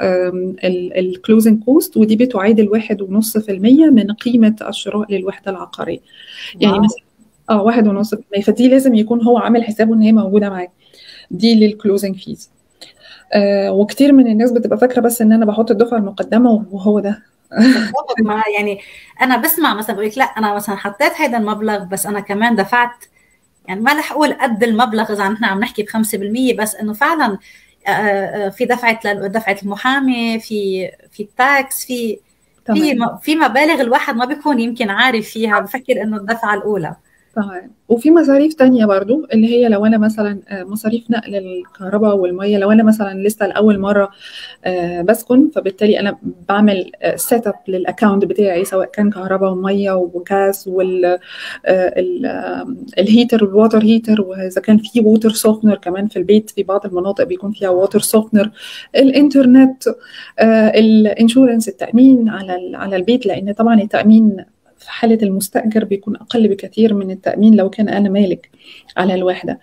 الكلوزنج كوست ودي بتعادل الواحد ونص في المية من قيمة الشراء للوحدة العقارية يعني مثلا اه واحد ونص في المية فدي لازم يكون هو عامل حسابه ان هي موجودة معاه دي للكلوزنج فيز آه وكتير من الناس بتبقى فاكره بس ان انا بحط الدفعه المقدمه وهو ده ما يعني انا بسمع مثلا بقول لك لا انا مثلا حطيت هذا المبلغ بس انا كمان دفعت يعني ما رح اقول قد المبلغ اذا نحن عم نحكي ب 5% بس انه فعلا في دفعه دفعه المحامي في في التاكس في في في مبالغ الواحد ما بيكون يمكن عارف فيها بفكر انه الدفعه الاولى تمام وفي مصاريف تانية برضو اللي هي لو أنا مثلا مصاريف نقل الكهرباء والمية لو أنا مثلا لسه لأول مرة بسكن فبالتالي أنا بعمل سيت اب للأكاونت بتاعي سواء كان كهرباء ومية وغاز وال الهيتر والواتر هيتر وإذا كان في ووتر سوفنر كمان في البيت في بعض المناطق بيكون فيها ووتر سوفنر الإنترنت الانشورنس التأمين على على البيت لأن طبعا التأمين في حالة المستأجر بيكون أقل بكثير من التأمين لو كان أنا مالك على الوحدة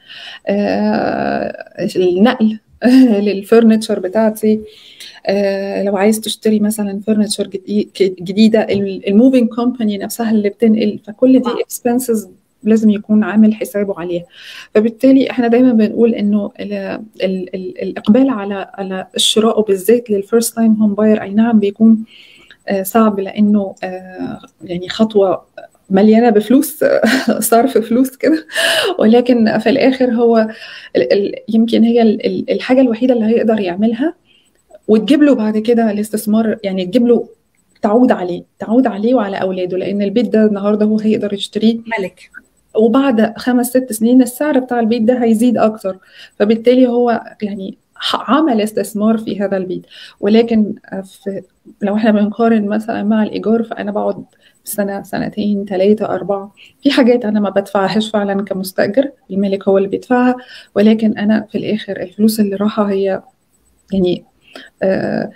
آه النقل للفرنتشر بتاعتي آه لو عايز تشتري مثلا فرنتشر جديدة الموفينج كومباني نفسها اللي بتنقل فكل دي اكسبنسز لازم يكون عامل حسابه عليها فبالتالي احنا دايما بنقول انه ال ال ال الاقبال على على الشراء وبالذات للفيرست تايم هوم باير اي نعم بيكون صعب لانه يعني خطوه مليانه بفلوس صرف فلوس كده ولكن في الاخر هو يمكن هي الحاجه الوحيده اللي هيقدر يعملها وتجيب له بعد كده الاستثمار يعني تجيب له تعود عليه تعود عليه وعلى اولاده لان البيت ده النهارده هو هيقدر يشتريه ملك وبعد خمس ست سنين السعر بتاع البيت ده هيزيد اكتر فبالتالي هو يعني عمل استثمار في هذا البيت ولكن في لو احنا بنقارن مثلا مع الايجار فانا بقعد سنه سنتين ثلاثه اربعه في حاجات انا ما بدفعهاش فعلا كمستاجر الملك هو اللي بيدفعها ولكن انا في الاخر الفلوس اللي راحه هي يعني آه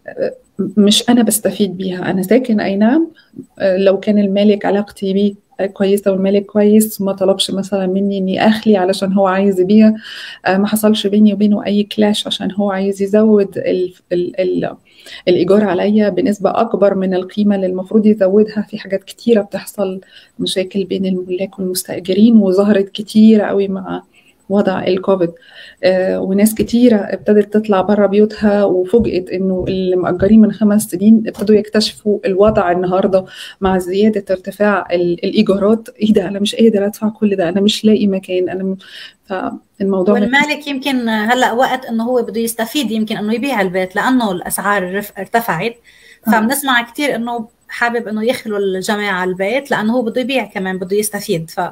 مش انا بستفيد بيها انا ساكن اي نعم لو كان المالك علاقتي بيه كويسه والمالك كويس ما طلبش مثلا مني اني اخلي علشان هو عايز يبيع ما حصلش بيني وبينه اي كلاش عشان هو عايز يزود ال ال ال الايجار عليا بنسبه اكبر من القيمه اللي المفروض يزودها في حاجات كتيره بتحصل مشاكل بين الملاك والمستاجرين وظهرت كتير قوي مع وضع الكوفيد آه وناس كتيرة ابتدت تطلع بره بيوتها وفوجئت انه اللي مأجرين من خمس سنين ابتدوا يكتشفوا الوضع النهارده مع زيادة ارتفاع الإيجارات ايه ده انا مش قادر ادفع كل ده انا مش لاقي مكان انا م... فالموضوع والمالك يمكن هلا وقت انه هو بده يستفيد يمكن انه يبيع البيت لانه الاسعار ارتفعت فبنسمع كثير انه حابب انه يخلوا الجماعه البيت لانه هو بده يبيع كمان بده يستفيد ف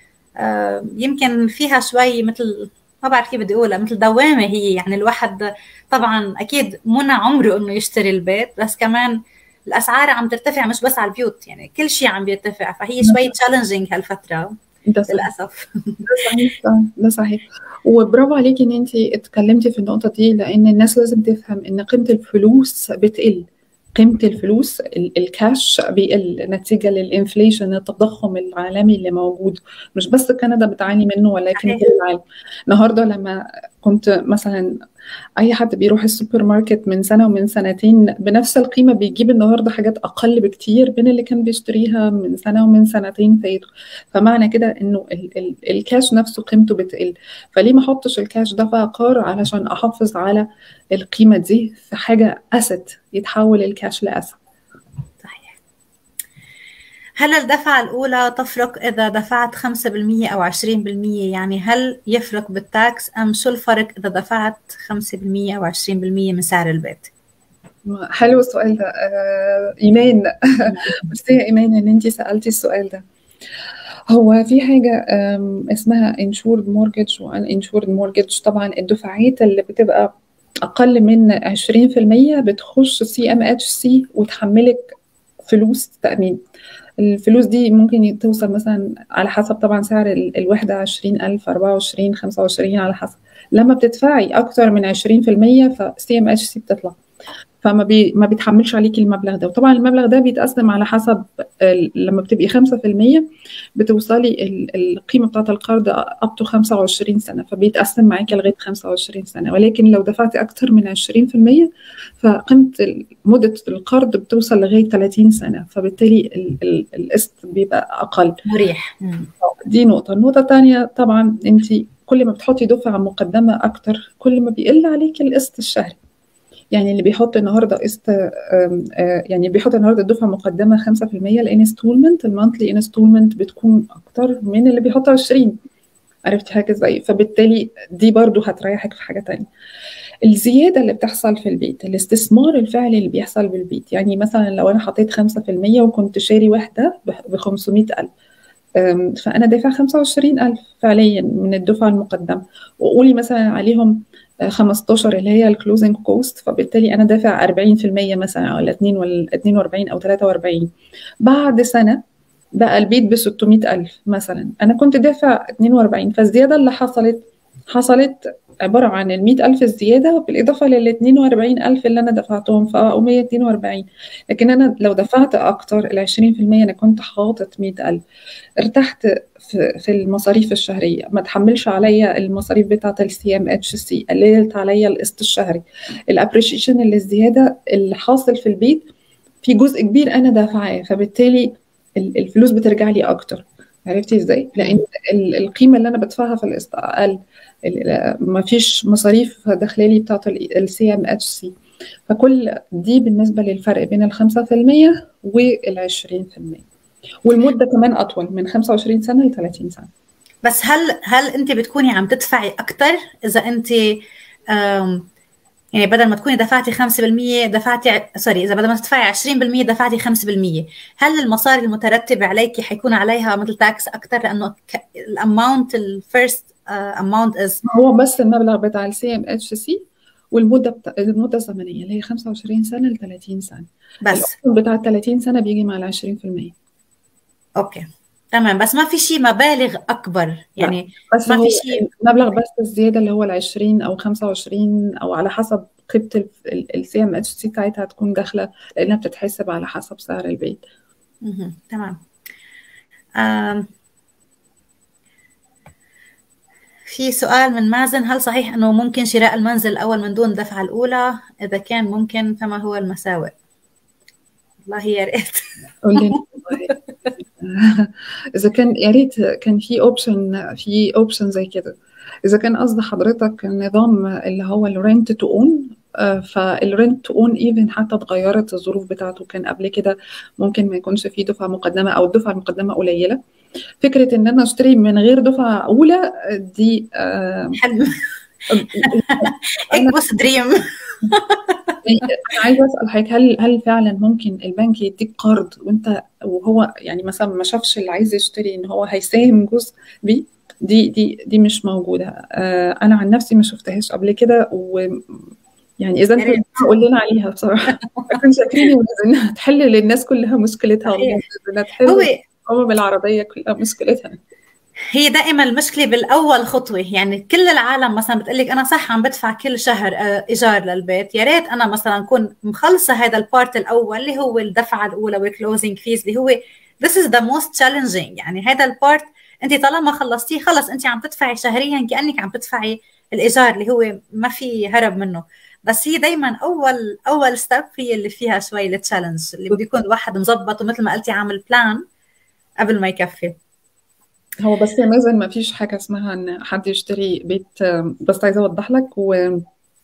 يمكن فيها شوي مثل ما بعرف كيف بدي اقولها مثل دوامه هي يعني الواحد طبعا اكيد منى عمره انه يشتري البيت بس كمان الاسعار عم ترتفع مش بس على البيوت يعني كل شيء عم بيرتفع فهي شوي تشالنجينج هالفتره للاسف ده صحيح ده صحيح وبرافو عليكي ان انت اتكلمتي في النقطه دي لان الناس لازم تفهم ان قيمه الفلوس بتقل قيمه الفلوس الكاش بيقل نتيجه للانفليشن التضخم العالمي اللي موجود مش بس كندا بتعاني منه ولكن كل العالم النهارده لما كنت مثلا اي حد بيروح السوبر ماركت من سنه ومن سنتين بنفس القيمه بيجيب النهارده حاجات اقل بكتير من اللي كان بيشتريها من سنه ومن سنتين فاتوا فمعنى كده انه ال ال الكاش نفسه قيمته بتقل فليه ما احطش الكاش ده في عقار علشان احافظ على القيمه دي في حاجه اسد يتحول الكاش لاسد صحيح هل الدفعة الأولى تفرق إذا دفعت 5% أو 20% يعني هل يفرق بالتاكس أم شو الفرق إذا دفعت 5% أو 20% من سعر البيت؟ حلو السؤال ده آه إيمان بس يا إيمان إن أنت سألتي السؤال ده هو في حاجة اسمها insured mortgage و uninsured mortgage طبعا الدفعات اللي بتبقى أقل من 20% بتخش سي ام اتش سي وتحملك فلوس تأمين الفلوس دي ممكن توصل مثلا على حسب طبعا سعر الوحدة 20000 24 25 على حسب لما بتدفعي أكتر من 20% فسي ام اتش سي بتطلع فما بي ما بيتحملش عليكي المبلغ ده وطبعا المبلغ ده بيتقسم على حسب لما بتبقي 5% بتوصلي القيمه بتاعه القرض اب تو 25 سنه فبيتقسم معاكي لغايه 25 سنه ولكن لو دفعتي اكتر من 20% فقيمه مده القرض بتوصل لغايه 30 سنه فبالتالي القسط بيبقى اقل مريح دي نقطه النقطه الثانيه طبعا انت كل ما بتحطي دفعه مقدمه اكتر كل ما بيقل عليكي القسط الشهري يعني اللي بيحط النهارده قسط يعني بيحط النهارده الدفعه مقدمه 5% الانستولمنت المانثلي انستولمنت بتكون اكتر من اللي بيحط 20 عرفتي حاجه ازاي فبالتالي دي برضو هتريحك في حاجه تانية الزياده اللي بتحصل في البيت الاستثمار الفعلي اللي بيحصل بالبيت يعني مثلا لو انا حطيت 5% وكنت شاري وحده ب 500000 فانا دافع 25000 فعليا من الدفعه المقدمه وقولي مثلا عليهم 15 اللي هي الكلوزنج كوست فبالتالي انا دافع 40% مثلا ولا 2 ولا 42 او 43 بعد سنه بقى البيت ب 600000 مثلا انا كنت دافع 42 فالزياده اللي حصلت حصلت عباره عن ال 100000 الزياده بالاضافه لل 42000 اللي انا دفعتهم فبقوا 142 لكن انا لو دفعت اكتر ال 20% انا كنت حاطط 100000 ارتحت في, في المصاريف الشهريه ما تحملش عليا المصاريف بتاعه السي ام اتش سي قللت عليا القسط الشهري الابريشيشن اللي الزياده اللي حاصل في البيت في جزء كبير انا دافعاه فبالتالي الفلوس بترجع لي اكتر عرفتي ازاي؟ لان القيمه اللي انا بدفعها في القسط اقل ما فيش مصاريف داخلالي بتاعت السي ام اتش سي فكل دي بالنسبه للفرق بين ال 5% وال 20% والمده كمان اطول من 25 سنه ل 30 سنه بس هل هل انت بتكوني عم تدفعي اكثر اذا انت يعني بدل ما تكوني دفعتي 5% دفعتي سوري اذا بدل ما تدفعي 20% دفعتي 5% هل المصاري المترتبه عليك حيكون عليها مثل تاكس اكثر لانه الاماونت الفيرست اماونت از هو بس المبلغ بتاع السي ام اتش سي والمده بتا... المده الزمنيه اللي هي 25 سنه ل 30 سنه بس بتاع 30 سنه بيجي مع ال 20% اوكي تمام بس ما في شيء مبالغ اكبر يعني بس ما في شيء مبلغ بس الزياده اللي هو ال 20 او 25 او على حسب قيمه السي ام اتش سي بتاعتها تكون داخله لانها بتتحسب على حسب سعر البيت تمام آم. في سؤال من مازن هل صحيح انه ممكن شراء المنزل الاول من دون الدفعه الاولى اذا كان ممكن فما هو المساوئ والله يا ريت قولي اذا كان يا ريت كان في اوبشن في اوبشن زي كده اذا كان قصد حضرتك النظام اللي هو الرنت تو اون فالرنت تو اون ايفن حتى اتغيرت الظروف بتاعته كان قبل كده ممكن ما يكونش فيه دفعه مقدمه او الدفعه المقدمه قليله فكره ان انا اشتري من غير دفعه اولى دي آه، حلم بص دريم انا عايزه اسال حضرتك هل هل فعلا ممكن البنك يديك قرض وانت وهو يعني مثلا ما شافش اللي عايز يشتري ان هو هيساهم جزء بيه دي دي دي مش موجوده آه، انا عن نفسي ما شفتهاش قبل كده و يعني اذا انت قول لنا عليها بصراحه اكون شاكرين انها تحل للناس كلها مشكلتها انها تحل هو الامم العربيه كلها مشكلتها هي دائما المشكله بالاول خطوه يعني كل العالم مثلا بتقول لك انا صح عم بدفع كل شهر ايجار للبيت يا ريت انا مثلا اكون مخلصه هذا البارت الاول اللي هو الدفعه الاولى والكلوزنج فيز اللي هو this is the most challenging يعني هذا البارت انت طالما خلصتيه خلص انت عم تدفعي شهريا كانك عم تدفعي الايجار اللي هو ما في هرب منه بس هي دائما اول اول ستيب هي اللي فيها شوي التشالنج اللي بيكون الواحد مظبط ومثل ما قلتي عامل بلان قبل ما يكفي هو بس يا مازن ما فيش حاجة اسمها إن حد يشتري بيت بس عايزة أوضح لك و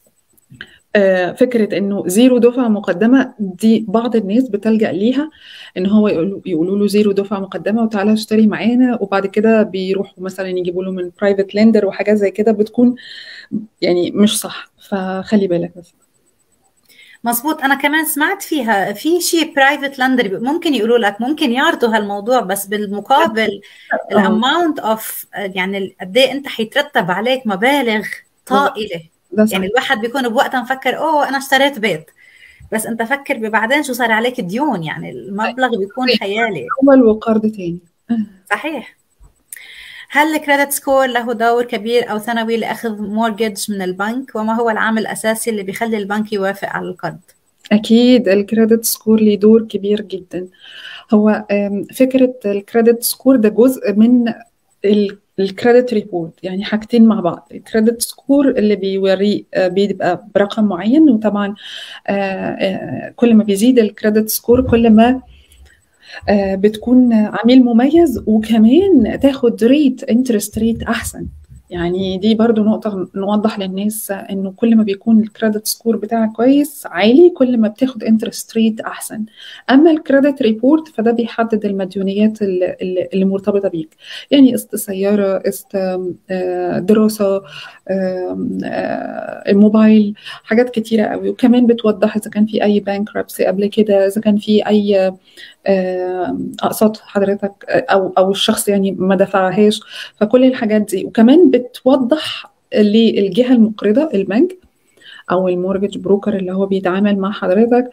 فكرة إنه زيرو دفعة مقدمة دي بعض الناس بتلجأ ليها إن هو يقولوا يقولوا له زيرو دفعة مقدمة وتعالى اشتري معانا وبعد كده بيروحوا مثلا يجيبوا له من برايفت لندر وحاجات زي كده بتكون يعني مش صح فخلي بالك بس مزبوط انا كمان سمعت فيها في شيء برايفت لندر ممكن يقولوا لك ممكن يعرضوا هالموضوع بس بالمقابل الاماونت اوف يعني قد ايه انت حيترتب عليك مبالغ طائله يعني الواحد بيكون بوقتها مفكر اوه انا اشتريت بيت بس انت فكر بعدين شو صار عليك ديون يعني المبلغ بيكون خيالي اول وقرض تاني صحيح هل الكريدت سكور له دور كبير أو ثانوي لأخذ مورجج من البنك وما هو العامل الأساسي اللي بيخلي البنك يوافق على القرض؟ أكيد الكريدت سكور له دور كبير جدا هو فكرة الكريدت سكور ده جزء من الكريدت ريبورت يعني حاجتين مع بعض الكريدت سكور اللي بيوري بيبقى برقم معين وطبعا كل ما بيزيد الكريدت سكور كل ما بتكون عميل مميز وكمان تاخد ريت انترست ريت احسن يعني دي برضو نقطة نوضح للناس انه كل ما بيكون الكريدت سكور بتاعك كويس عالي كل ما بتاخد انترست ريت احسن اما الكريدت ريبورت فده بيحدد المديونيات اللي, اللي مرتبطة بيك يعني قسط سيارة قسط دراسة الموبايل حاجات كتيرة قوي وكمان بتوضح اذا كان في اي بانكربسي قبل كده اذا كان في اي اقساط حضرتك او او الشخص يعني ما دفعهاش فكل الحاجات دي وكمان بتوضح للجهه المقرضه البنك او المورجج بروكر اللي هو بيتعامل مع حضرتك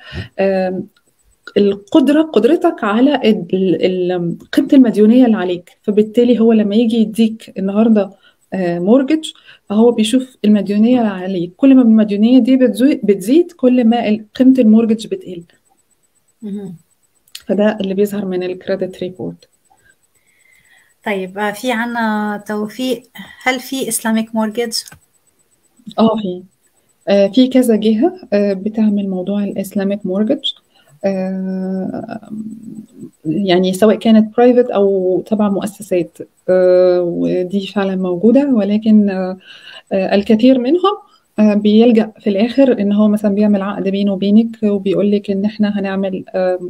القدره قدرتك على قيمه المديونيه اللي عليك فبالتالي هو لما يجي يديك النهارده مورجج فهو بيشوف المديونيه اللي عليك كل ما المديونيه دي بتزيد كل ما قيمه المورجج بتقل فده اللي بيظهر من الكريدت ريبورت طيب في عنا توفيق هل في اسلاميك مورجج اه في آه في كذا جهه آه بتعمل موضوع الاسلاميك مورجج آه يعني سواء كانت برايفت او تبع مؤسسات ودي فعلا موجوده ولكن الكثير منهم بيلجأ في الآخر إن هو مثلا بيعمل عقد بينه وبينك وبيقول لك إن إحنا هنعمل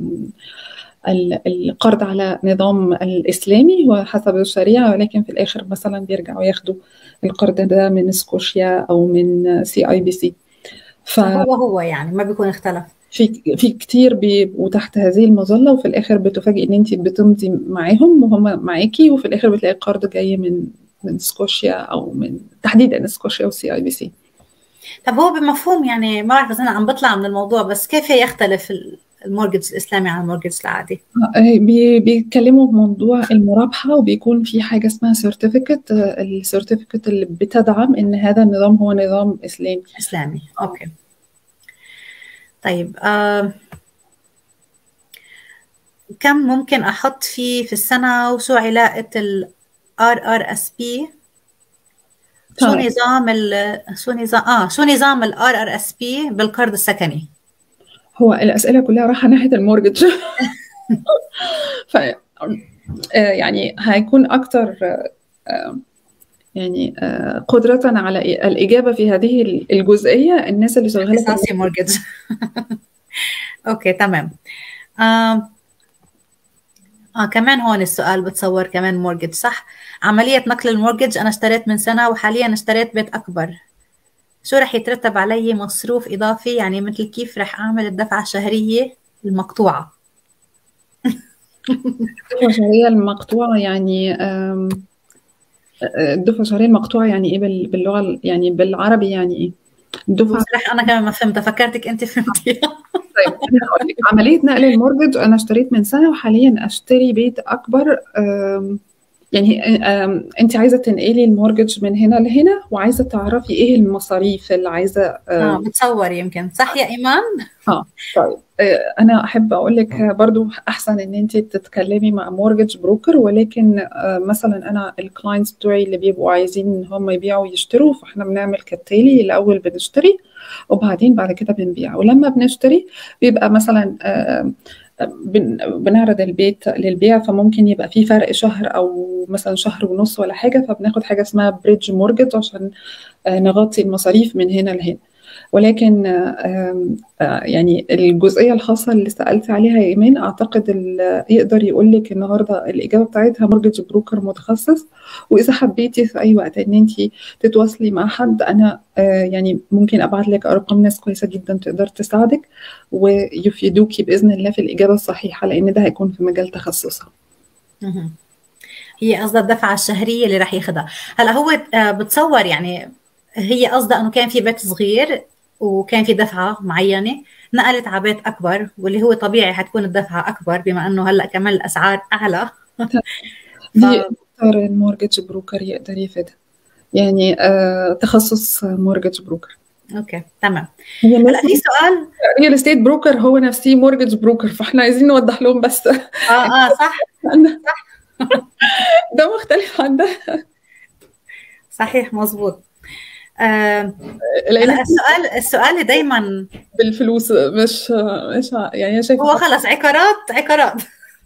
القرض على نظام الإسلامي وحسب الشريعة ولكن في الآخر مثلا بيرجعوا ياخدوا القرض ده من سكوشيا أو من سي أي بي سي فهو هو يعني ما بيكون اختلف في في كتير بيبقوا تحت هذه المظله وفي الاخر بتفاجئي ان انت بتمضي معاهم وهم معاكي وفي الاخر بتلاقي القرض جاي من من سكوشيا او من تحديدا سكوشيا والسي اي بي سي طب هو بمفهوم يعني ما بعرف اذا انا عم بطلع من الموضوع بس كيف يختلف المورجج الاسلامي عن المورجج العادي؟ بي بيتكلموا بموضوع المرابحه وبيكون في حاجه اسمها سيرتيفيكت السيرتيفيكت اللي بتدعم ان هذا النظام هو نظام اسلامي اسلامي اوكي طيب آه كم ممكن احط فيه في السنه وشو علاقه ال RRSP شو طيب. نظام ال شو نظام اه شو نظام ال RRSP بالقرض السكني؟ هو الاسئله كلها رايحه ناحيه المورجج ف يعني هيكون اكتر يعني آه، قدرة على الإجابة في هذه الجزئية الناس اللي شغالة اختصاصي مورجج اوكي تمام آه. اه كمان هون السؤال بتصور كمان مورجج صح عملية نقل المورجج أنا اشتريت من سنة وحاليا اشتريت بيت أكبر شو رح يترتب علي مصروف إضافي يعني مثل كيف رح أعمل الدفعة الشهرية المقطوعة الدفعة الشهرية المقطوعة يعني الدفعة الشهرية المقطوعة يعني إيه باللغة يعني بالعربي يعني إيه؟ الدفعة أنا كمان ما فهمت فكرتك أنت فهمتيها طيب أنا هقول لك عملية نقل المورجج أنا اشتريت من سنة وحاليا أشتري بيت أكبر يعني انت عايزه تنقلي المورجج من هنا لهنا وعايزه تعرفي ايه المصاريف اللي عايزه اه بتصور يمكن صح يا ايمان اه طيب آه، انا احب اقول لك برضو احسن ان انت تتكلمي مع مورجج بروكر ولكن آه، مثلا انا الكلاينتس بتوعي اللي بيبقوا عايزين ان هم يبيعوا ويشتروا فاحنا بنعمل كالتالي الاول بنشتري وبعدين بعد كده بنبيع ولما بنشتري بيبقى مثلا آه، بنعرض البيت للبيع فممكن يبقى في فرق شهر او مثلا شهر ونص ولا حاجه فبناخد حاجه اسمها بريدج مورجج عشان آه، نغطي المصاريف من هنا لهنا ولكن يعني الجزئيه الخاصه اللي سالت عليها ايمان اعتقد يقدر يقول لك النهارده الاجابه بتاعتها مورجج بروكر متخصص واذا حبيتي في اي وقت ان انت تتواصلي مع حد انا يعني ممكن ابعت لك ارقام ناس كويسه جدا تقدر تساعدك ويفيدوكي باذن الله في الاجابه الصحيحه لان ده هيكون في مجال تخصصها. هي قصدها الدفعه الشهريه اللي راح ياخذها هلا هو آه، بتصور يعني هي قصدها انه كان في بيت صغير وكان في دفعه معينه نقلت على بيت اكبر واللي هو طبيعي حتكون الدفعه اكبر بما انه هلا كمان الاسعار اعلى ف... اكثر المورجج بروكر يقدر يفيدها يعني آه تخصص مورجج بروكر اوكي تمام هلا في سؤال ريال استيت بروكر هو نفسه مورجج بروكر فاحنا عايزين نوضح لهم بس اه اه صح صح ده مختلف عن ده صحيح مظبوط آه السؤال السؤال دايما بالفلوس مش مش يعني شايفه هو خلص عقارات عقارات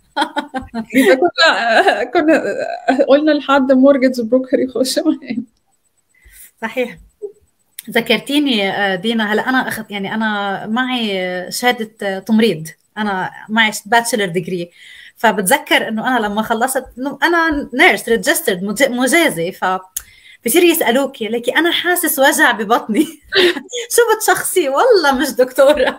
كنا كنا قلنا لحد مورجج بروكر يخش معانا صحيح ذكرتيني آه، دينا هلا انا اخذ يعني انا معي شهاده تمريض انا معي باتشلر ديجري فبتذكر انه انا لما خلصت انه انا نيرس ريجسترد مجازي ف بصير يسالوك لك انا حاسس وجع ببطني شو بتشخصي والله مش دكتوره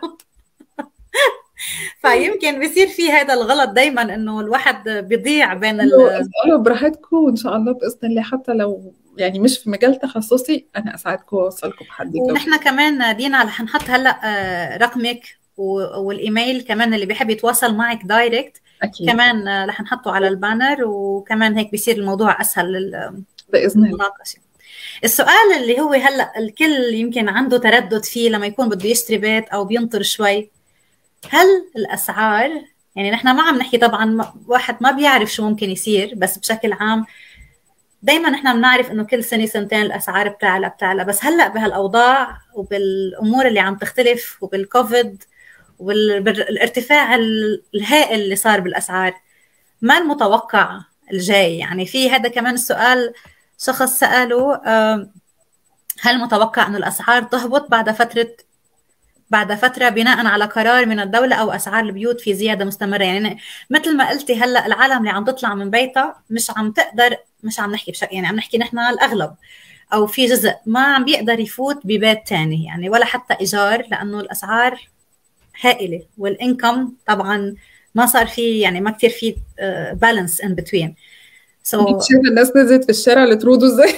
فيمكن بصير في هذا الغلط دايما انه الواحد بيضيع بين ال اسالوا براحتكم وان شاء الله باذن الله حتى لو يعني مش في مجال تخصصي انا اساعدكم واوصلكم بحد ونحن كمان دينا رح نحط هلا آه، رقمك والايميل كمان اللي بيحب يتواصل معك دايركت أكيد. كمان آه، رح نحطه على البانر وكمان هيك بيصير الموضوع اسهل باذن الله السؤال اللي هو هلا الكل يمكن عنده تردد فيه لما يكون بده يشتري بيت او بينطر شوي هل الاسعار يعني نحن ما عم نحكي طبعا واحد ما بيعرف شو ممكن يصير بس بشكل عام دائما نحن بنعرف انه كل سنه سنتين الاسعار بتعلى بتعلى بس هلا بهالاوضاع وبالامور اللي عم تختلف وبالكوفيد والارتفاع الهائل اللي صار بالاسعار ما المتوقع الجاي يعني في هذا كمان السؤال شخص ساله هل متوقع انه الاسعار تهبط بعد فتره بعد فتره بناء على قرار من الدوله او اسعار البيوت في زياده مستمره يعني مثل ما قلتي هلا العالم اللي عم تطلع من بيتها مش عم تقدر مش عم نحكي بشكل يعني عم نحكي نحن الاغلب او في جزء ما عم بيقدر يفوت ببيت تاني يعني ولا حتى ايجار لانه الاسعار هائله والانكم طبعا ما صار في يعني ما كثير في بالانس ان بتوين سو شايفه الناس نزلت في الشارع لترودوا ازاي؟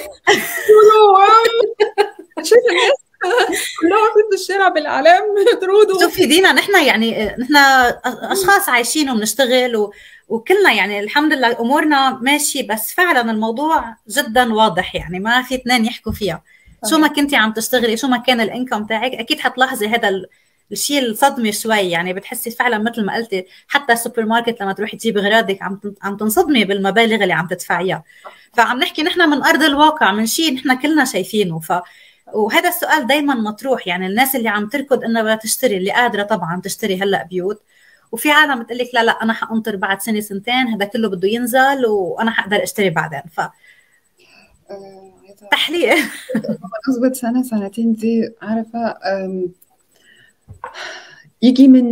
شايفه الناس كلها واقفين في الشارع بالاعلام ترودوا شوفي دينا نحن يعني نحن اشخاص عايشين وبنشتغل و... وكلنا يعني الحمد لله امورنا ماشي بس فعلا الموضوع جدا واضح يعني ما في اثنين يحكوا فيها شو ما كنتي عم تشتغلي شو ما كان الانكم تاعك اكيد حتلاحظي هذا الشيء الصدمه شوي يعني بتحسي فعلا مثل ما قلتي حتى السوبر ماركت لما تروحي تجيبي اغراضك عم عم تنصدمي بالمبالغ اللي عم تدفعيها فعم نحكي نحن من ارض الواقع من شيء نحن كلنا شايفينه ف وهذا السؤال دائما مطروح يعني الناس اللي عم تركض انها بدها تشتري اللي قادره طبعا تشتري هلا بيوت وفي عالم بتقول لك لا لا انا حانطر بعد سنه سنتين هذا كله بده ينزل وانا حقدر اشتري بعدين ف آه، عايزة تحلية نظبط سنة سنتين دي عارفة آم، يجي من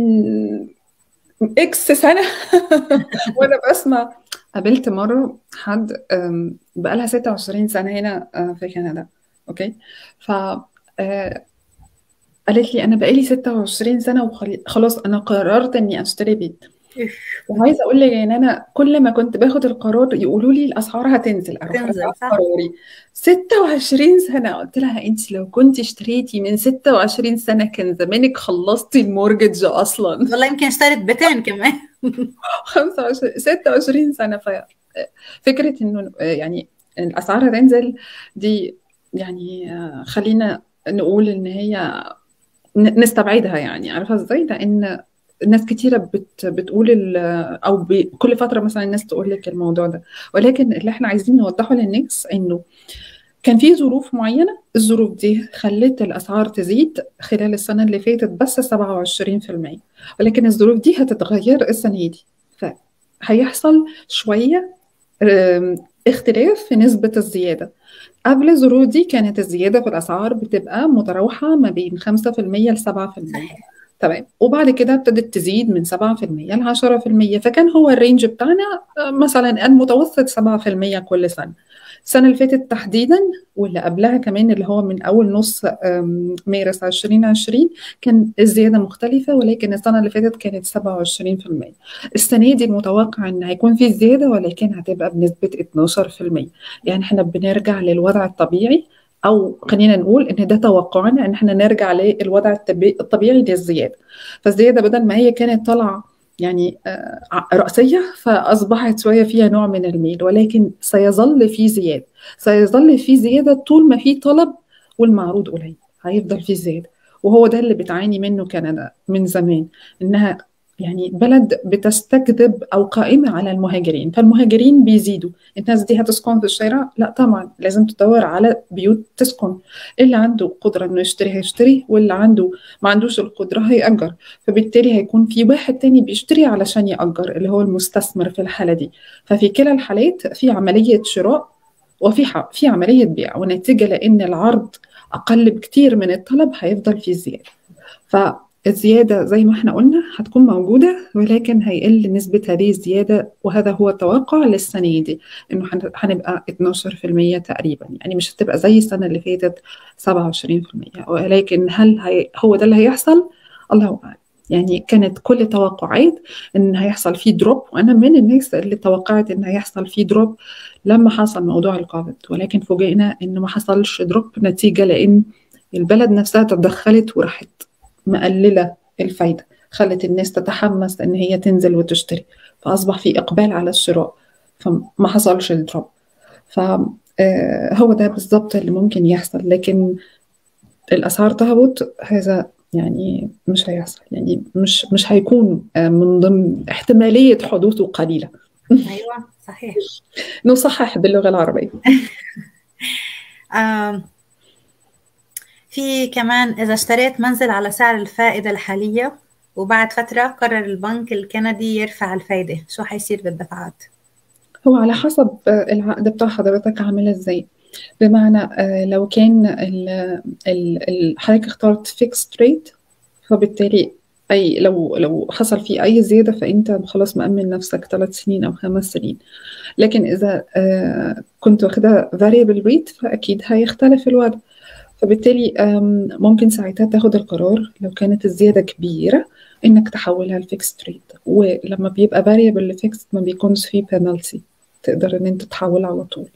اكس سنة وانا بسمع قابلت مرة حد آم، بقالها 26 سنة هنا آه، في كندا اوكي ف آه، قالت لي انا بقالي 26 سنة وخلاص انا قررت اني اشتري بيت وعايزه اقول لك ان انا كل ما كنت باخد القرار يقولوا لي الاسعار هتنزل اروح تنزل راجعة صح قراري 26 سنه قلت لها انت لو كنت اشتريتي من 26 سنه كان زمانك خلصتي المورجج اصلا والله يمكن اشتريت بيتين كمان 25 26 سنه ف فكره انه يعني الاسعار هتنزل دي يعني آه، خلينا نقول ان هي ن- نستبعدها يعني عارفه ازاي لان ناس كتيرة بت بتقول ال- أو ب- كل فترة مثلا الناس تقول لك الموضوع ده ولكن اللي احنا عايزين نوضحه للناس إنه كان في ظروف معينة الظروف دي خلت الأسعار تزيد خلال السنة اللي فاتت بس 27% ولكن الظروف دي هتتغير السنة دي فهيحصل شوية آم، اختلاف في نسبة الزيادة قبل الظروف دي كانت الزيادة في الأسعار بتبقى متراوحة ما بين 5% ل 7% صحيح تمام وبعد كده ابتدت تزيد من 7% ل 10% فكان هو الرينج بتاعنا آه، مثلا المتوسط 7% كل سنة السنة اللي فاتت تحديدا واللي قبلها كمان اللي هو من أول نص آم، مارس 2020 كان الزيادة مختلفة ولكن السنة اللي فاتت كانت 27% السنة دي المتوقع إن هيكون في زيادة ولكن هتبقى بنسبة 12% يعني احنا بنرجع للوضع الطبيعي او خلينا نقول ان ده توقعنا ان احنا نرجع للوضع الطبي- الطبيعي للزياده فالزياده بدل ما هي كانت طالعه يعني آه، ع- رأسية فأصبحت شوية فيها نوع من الميل ولكن سيظل في زيادة سيظل في زيادة طول ما في طلب والمعروض قليل هيفضل في زيادة وهو ده اللي بتعاني منه كندا من زمان إنها يعني بلد بتستجذب أو قائمة على المهاجرين فالمهاجرين بيزيدوا الناس دي هتسكن في الشارع لا طبعا لازم تدور على بيوت تسكن اللي عنده قدرة انه يشتري هيشتري واللي عنده ما عندوش القدرة هيأجر فبالتالي هيكون في واحد تاني بيشتري علشان يأجر اللي هو المستثمر في الحالة دي ففي كلا الحالات في عملية شراء وفي ح- في عملية بيع ونتيجة لأن العرض أقل بكتير من الطلب هيفضل في زيادة فالزيادة زي ما احنا قلنا هتكون موجودة ولكن هيقل نسبة هذه الزيادة وهذا هو التوقع للسنة دي إنه هن- هنبقى 12% تقريبا يعني مش هتبقى زي السنة اللي فاتت 27% ولكن هل هي هو ده اللي هيحصل؟ الله أعلم يعني كانت كل توقعات ان هيحصل فيه دروب وانا من الناس اللي توقعت ان هيحصل فيه دروب لما حصل موضوع الكوفيد ولكن فوجئنا ان ما حصلش دروب نتيجة لان البلد نفسها تدخلت وراحت مقللة الفايدة خلت الناس تتحمس ان هي تنزل وتشتري فاصبح في اقبال على الشراء فما حصلش الدروب فهو ده بالظبط اللي ممكن يحصل لكن الاسعار تهبط هذا يعني مش هيحصل يعني مش مش هيكون آه، من ضمن احتمالية حدوثه قليلة ايوه صحيح نصحح باللغة العربية آم، في كمان إذا اشتريت منزل على سعر الفائدة الحالية وبعد فترة قرر البنك الكندي يرفع الفايدة شو حيصير بالدفعات؟ هو على حسب آه، العقد بتاع حضرتك عامل ازاي بمعنى آه، لو كان ال ال ال حضرتك اخترت فيكست ريت فبالتالي أي لو لو حصل فيه أي زيادة فأنت خلاص مأمن نفسك ثلاث سنين أو خمس سنين لكن إذا آه، كنت واخدها variable rate فأكيد هيختلف الوضع فبالتالي آم، ممكن ساعتها تاخد القرار لو كانت الزيادة كبيرة إنك تحولها لفيكست ريت ولما بيبقى variable لفيكست ما بيكونش فيه penalty تقدر إن أنت تحولها على طول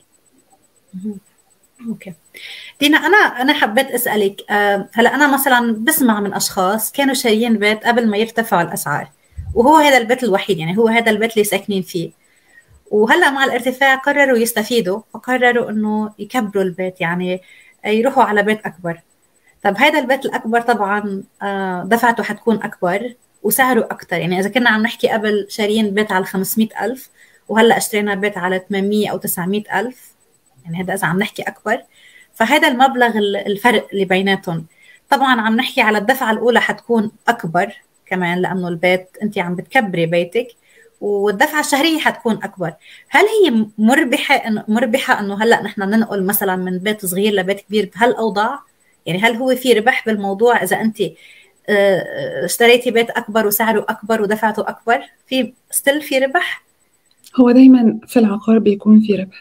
اوكي دينا انا انا حبيت اسالك آه، هلا انا مثلا بسمع من اشخاص كانوا شاريين بيت قبل ما يرتفعوا الاسعار وهو هذا البيت الوحيد يعني هو هذا البيت اللي ساكنين فيه وهلا مع الارتفاع قرروا يستفيدوا فقرروا انه يكبروا البيت يعني يروحوا على بيت اكبر طب هذا البيت الاكبر طبعا آه، دفعته حتكون اكبر وسعره اكثر يعني اذا كنا عم نحكي قبل شاريين بيت على 500 الف وهلا اشترينا بيت على 800 او 900 الف يعني هذا اذا عم نحكي اكبر فهذا المبلغ ال- الفرق اللي بيناتهم طبعا عم نحكي على الدفعه الاولى حتكون اكبر كمان لانه البيت انت عم بتكبري بيتك والدفعه الشهريه حتكون اكبر هل هي مربحه مربحه انه هلا نحن ننقل مثلا من بيت صغير لبيت كبير بهالاوضاع يعني هل هو في ربح بالموضوع اذا انت آه، اشتريتي بيت اكبر وسعره اكبر ودفعته اكبر في ستيل في ربح هو دايما في العقار بيكون في ربح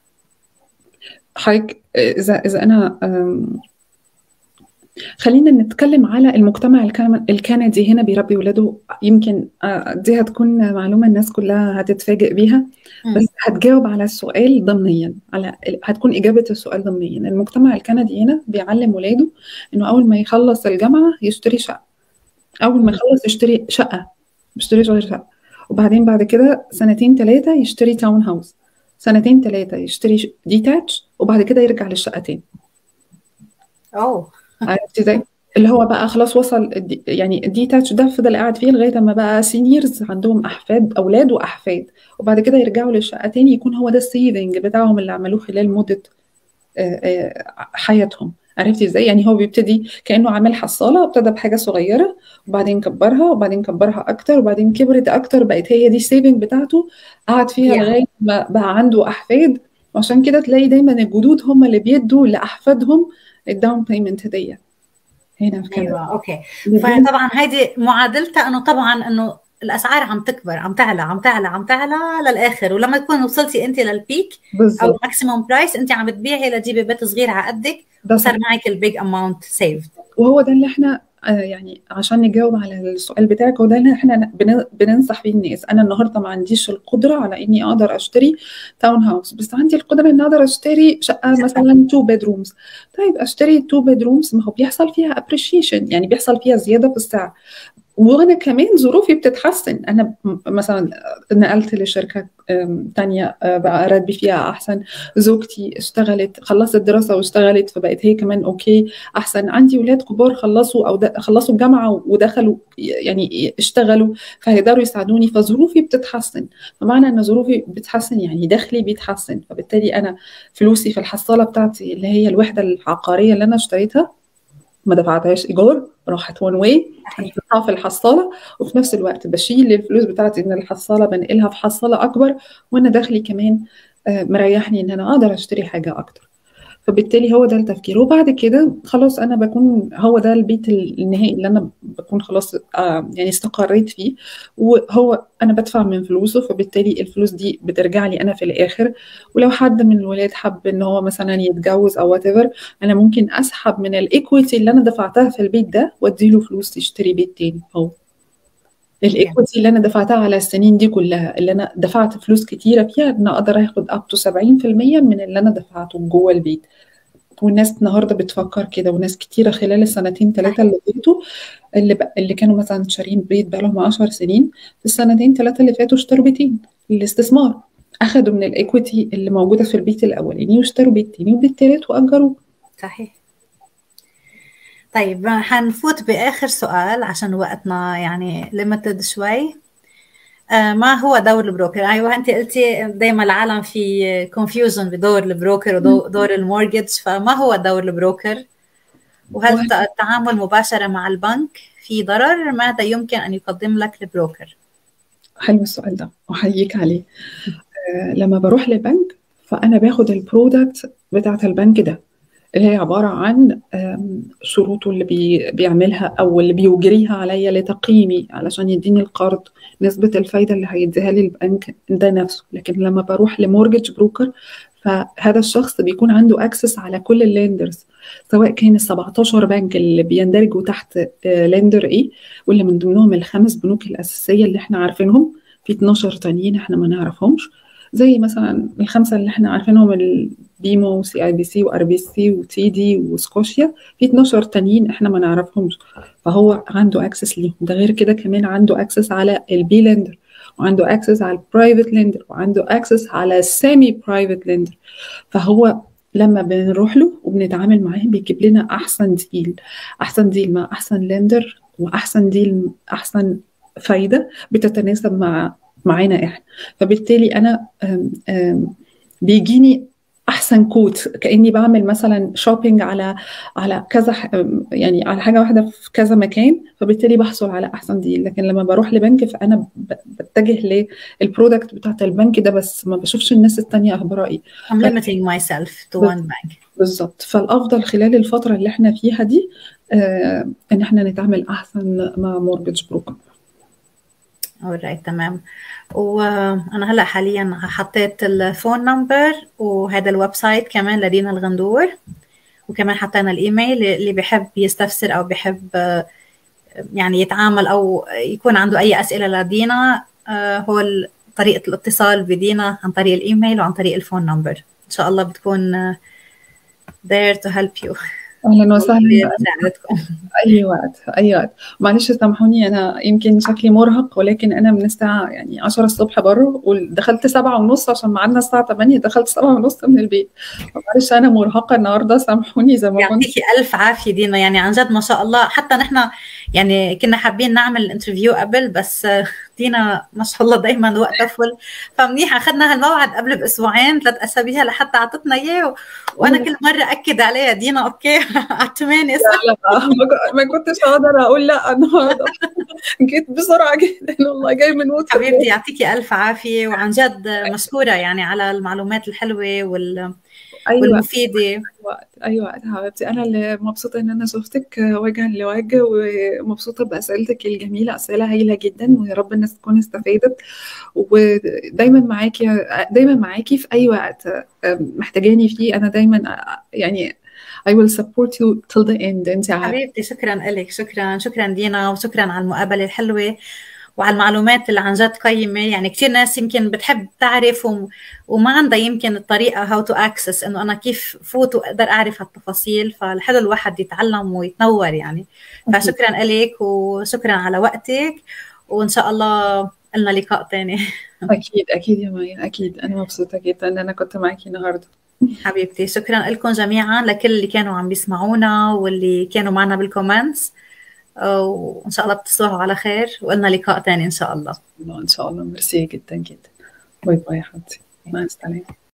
حضرتك اذا اذا انا خلينا نتكلم على المجتمع الكندي هنا بيربي ولاده يمكن آه، دي هتكون معلومة الناس كلها هتتفاجئ بيها بس هتجاوب على السؤال ضمنيا على هتكون إجابة السؤال ضمنيا المجتمع الكندي هنا بيعلم ولاده إنه أول ما يخلص الجامعة يشتري شقة أول ما يخلص يشتري شقة مش غير شقة وبعدين بعد كده سنتين ثلاثة يشتري تاون هاوس سنتين ثلاثة يشتري ديتاتش وبعد كده يرجع للشقة تاني أوه عرفتي ازاي؟ اللي هو بقى خلاص وصل يعني دي تاتش ده فضل قاعد فيه لغايه ما بقى سينيورز عندهم احفاد اولاد واحفاد وبعد كده يرجعوا للشقه تاني يكون هو ده السيفنج بتاعهم اللي عملوه خلال مده حياتهم عرفتي ازاي يعني هو بيبتدي كانه عامل حصاله ابتدى بحاجه صغيره وبعدين كبرها وبعدين كبرها اكتر وبعدين كبرت اكتر بقت هي دي السيفنج بتاعته قعد فيها yeah. لغايه ما بقى عنده احفاد وعشان كده تلاقي دايما الجدود هم اللي بيدوا لاحفادهم الداون بيمنت دي هنا في كندا ايوه اوكي فطبعا هيدي معادلتها انه طبعا انه الاسعار عم تكبر عم تعلى عم تعلى عم تعلى للاخر ولما تكون وصلتي انت للبيك بالزبط. او ماكسيموم برايس انت عم تبيعي لتجيبي بيت صغير على قدك وصار معك البيج اماونت سيفد وهو ده اللي احنا آه، يعني عشان نجاوب على السؤال بتاعك وده اللي احنا بننصح بيه الناس انا النهارده ما عنديش القدره على اني اقدر اشتري تاون هاوس بس عندي القدره ان اقدر اشتري شقه مثلا تو بيدرومز طيب اشتري تو بيدرومز ما هو بيحصل فيها ابريشيشن يعني بيحصل فيها زياده في السعر وانا كمان ظروفي بتتحسن انا مثلا نقلت لشركه تانية آه، بقى راتبي فيها احسن زوجتي اشتغلت خلصت دراسه واشتغلت فبقت هي كمان اوكي احسن عندي ولاد كبار خلصوا او خلصوا الجامعه ودخلوا يعني اشتغلوا فهيقدروا يساعدوني فظروفي بتتحسن فمعنى ان ظروفي بتتحسن يعني دخلي بيتحسن فبالتالي انا فلوسي في الحصاله بتاعتي اللي هي الوحده العقاريه اللي انا اشتريتها ما دفعتهاش ايجار راحت وان واي حطيتها في الحصاله وفي نفس الوقت بشيل الفلوس بتاعتي من الحصاله بنقلها في حصاله اكبر وانا دخلي كمان آه، مريحني ان انا اقدر اشتري حاجه اكتر فبالتالي هو ده التفكير وبعد كده خلاص انا بكون هو ده البيت النهائي اللي انا بكون خلاص آه يعني استقريت فيه وهو انا بدفع من فلوسه فبالتالي الفلوس دي بترجع لي انا في الاخر ولو حد من الولاد حب ان هو مثلا يتجوز او وات انا ممكن اسحب من الايكويتي اللي انا دفعتها في البيت ده وادي له فلوس يشتري بيت تاني هو الايكوتي اللي انا دفعتها على السنين دي كلها اللي انا دفعت فلوس كتيره فيها ان اقدر اخد اب تو 70% من اللي انا دفعته جوه البيت والناس النهارده بتفكر كده وناس كتيره خلال السنتين ثلاثه اللي فاتوا اللي ب... اللي كانوا مثلا شارين بيت بقى لهم 10 سنين في السنتين ثلاثه اللي فاتوا اشتروا بيتين للاستثمار اخدوا من الايكويتي اللي موجوده في البيت الاولاني واشتروا بيت تاني وبيت تالت واجروه صحيح طيب حنفوت باخر سؤال عشان وقتنا يعني ليمتد شوي آه ما هو دور البروكر ايوه انت قلتي دائما العالم في كونفيوجن بدور البروكر ودور المورجج فما هو دور البروكر وهل التعامل مباشره مع البنك في ضرر ماذا يمكن ان يقدم لك البروكر حلو السؤال ده احييك عليه آه لما بروح لبنك فانا باخد البرودكت بتاعت البنك ده اللي هي عبارة عن شروطه اللي بي بيعملها أو اللي بيجريها عليا لتقييمي علشان يديني القرض نسبة الفايدة اللي هيديها لي البنك ده نفسه لكن لما بروح لمورجج بروكر فهذا الشخص بيكون عنده اكسس على كل الليندرز سواء كان ال 17 بنك اللي بيندرجوا تحت ليندر ايه واللي من ضمنهم الخمس بنوك الاساسيه اللي احنا عارفينهم في 12 تانيين احنا ما نعرفهمش زي مثلا الخمسه اللي احنا عارفينهم البيمو وسي اي بي سي وار بي سي وتي دي وسكوشيا في 12 تانيين احنا ما نعرفهمش فهو عنده اكسس ليهم ده غير كده كمان عنده اكسس على البي لندر وعنده اكسس على البرايفت لندر وعنده اكسس على السيمي برايفت لندر فهو لما بنروح له وبنتعامل معاه بيجيب لنا احسن ديل احسن ديل مع احسن لندر واحسن ديل احسن فايده بتتناسب مع معانا احنا فبالتالي انا آم آم بيجيني احسن كوت كاني بعمل مثلا شوبينج على على كذا يعني على حاجه واحده في كذا مكان فبالتالي بحصل على احسن ديل لكن لما بروح لبنك فانا بتجه للبرودكت بتاعت البنك ده بس ما بشوفش الناس التانية اخبارها ايه I'm limiting myself to one bank بالظبط فالافضل خلال الفتره اللي احنا فيها دي آه ان احنا نتعامل احسن مع مورجج بروكر alright تمام وانا هلا حاليا حطيت الفون نمبر وهذا الويب سايت كمان لدينا الغندور وكمان حطينا الايميل اللي بحب يستفسر او بحب يعني يتعامل او يكون عنده اي اسئله لدينا هو طريقه الاتصال بدينا عن طريق الايميل وعن طريق الفون نمبر ان شاء الله بتكون there to help you اهلا وسهلا اي وقت اي وقت معلش سامحوني انا يمكن شكلي مرهق ولكن انا من الساعه يعني 10 الصبح بره ودخلت سبعة ونص عشان ميعادنا الساعه 8 دخلت سبعة ونص من البيت معلش انا مرهقه النهارده سامحوني زي ما كنت يعطيكي الف عافيه دينا يعني عن جد ما شاء الله حتى نحن يعني كنا حابين نعمل انترفيو قبل بس دينا ما شاء الله دائما وقتها فل فمنيح اخذنا هالموعد قبل باسبوعين ثلاث اسابيع لحتى اعطتنا اياه وانا كل مره اكد عليها دينا اوكي على 8 لا ما كنتش اقدر اقول لا النهارده جيت بسرعه جدا والله جاي من موت حبيبتي يعطيكي الف عافيه وعن جد مشكوره يعني على المعلومات الحلوه وال أيوة. والمفيده اي وقت اي وقت حبيبتي انا اللي مبسوطه ان انا شفتك وجها لوجه ومبسوطه باسئلتك الجميله اسئله هايله جدا ويا رب الناس تكون استفادت ودايما معاكي دايما معاكي في اي وقت محتاجاني فيه انا دايما يعني I will support you till the end انت عارفه حبيبتي شكرا لك شكرا شكرا دينا وشكرا على المقابله الحلوه وعلى المعلومات اللي عن جد قيمة يعني كثير ناس يمكن بتحب تعرف و... وما عندها يمكن الطريقة هاو تو اكسس انه انا كيف فوت واقدر اعرف هالتفاصيل فالحلو الواحد يتعلم ويتنور يعني فشكرا لك وشكرا على وقتك وان شاء الله لنا لقاء ثاني اكيد اكيد يا مايا اكيد انا مبسوطة جدا ان انا كنت معك النهارده حبيبتي شكرا لكم جميعا لكل اللي كانوا عم بيسمعونا واللي كانوا معنا بالكومنتس وان شاء الله بتصبحوا على خير ولنا لقاء ثاني ان شاء الله ان شاء الله ميرسي جدا جدا باي باي يا حبيبتي مع السلامه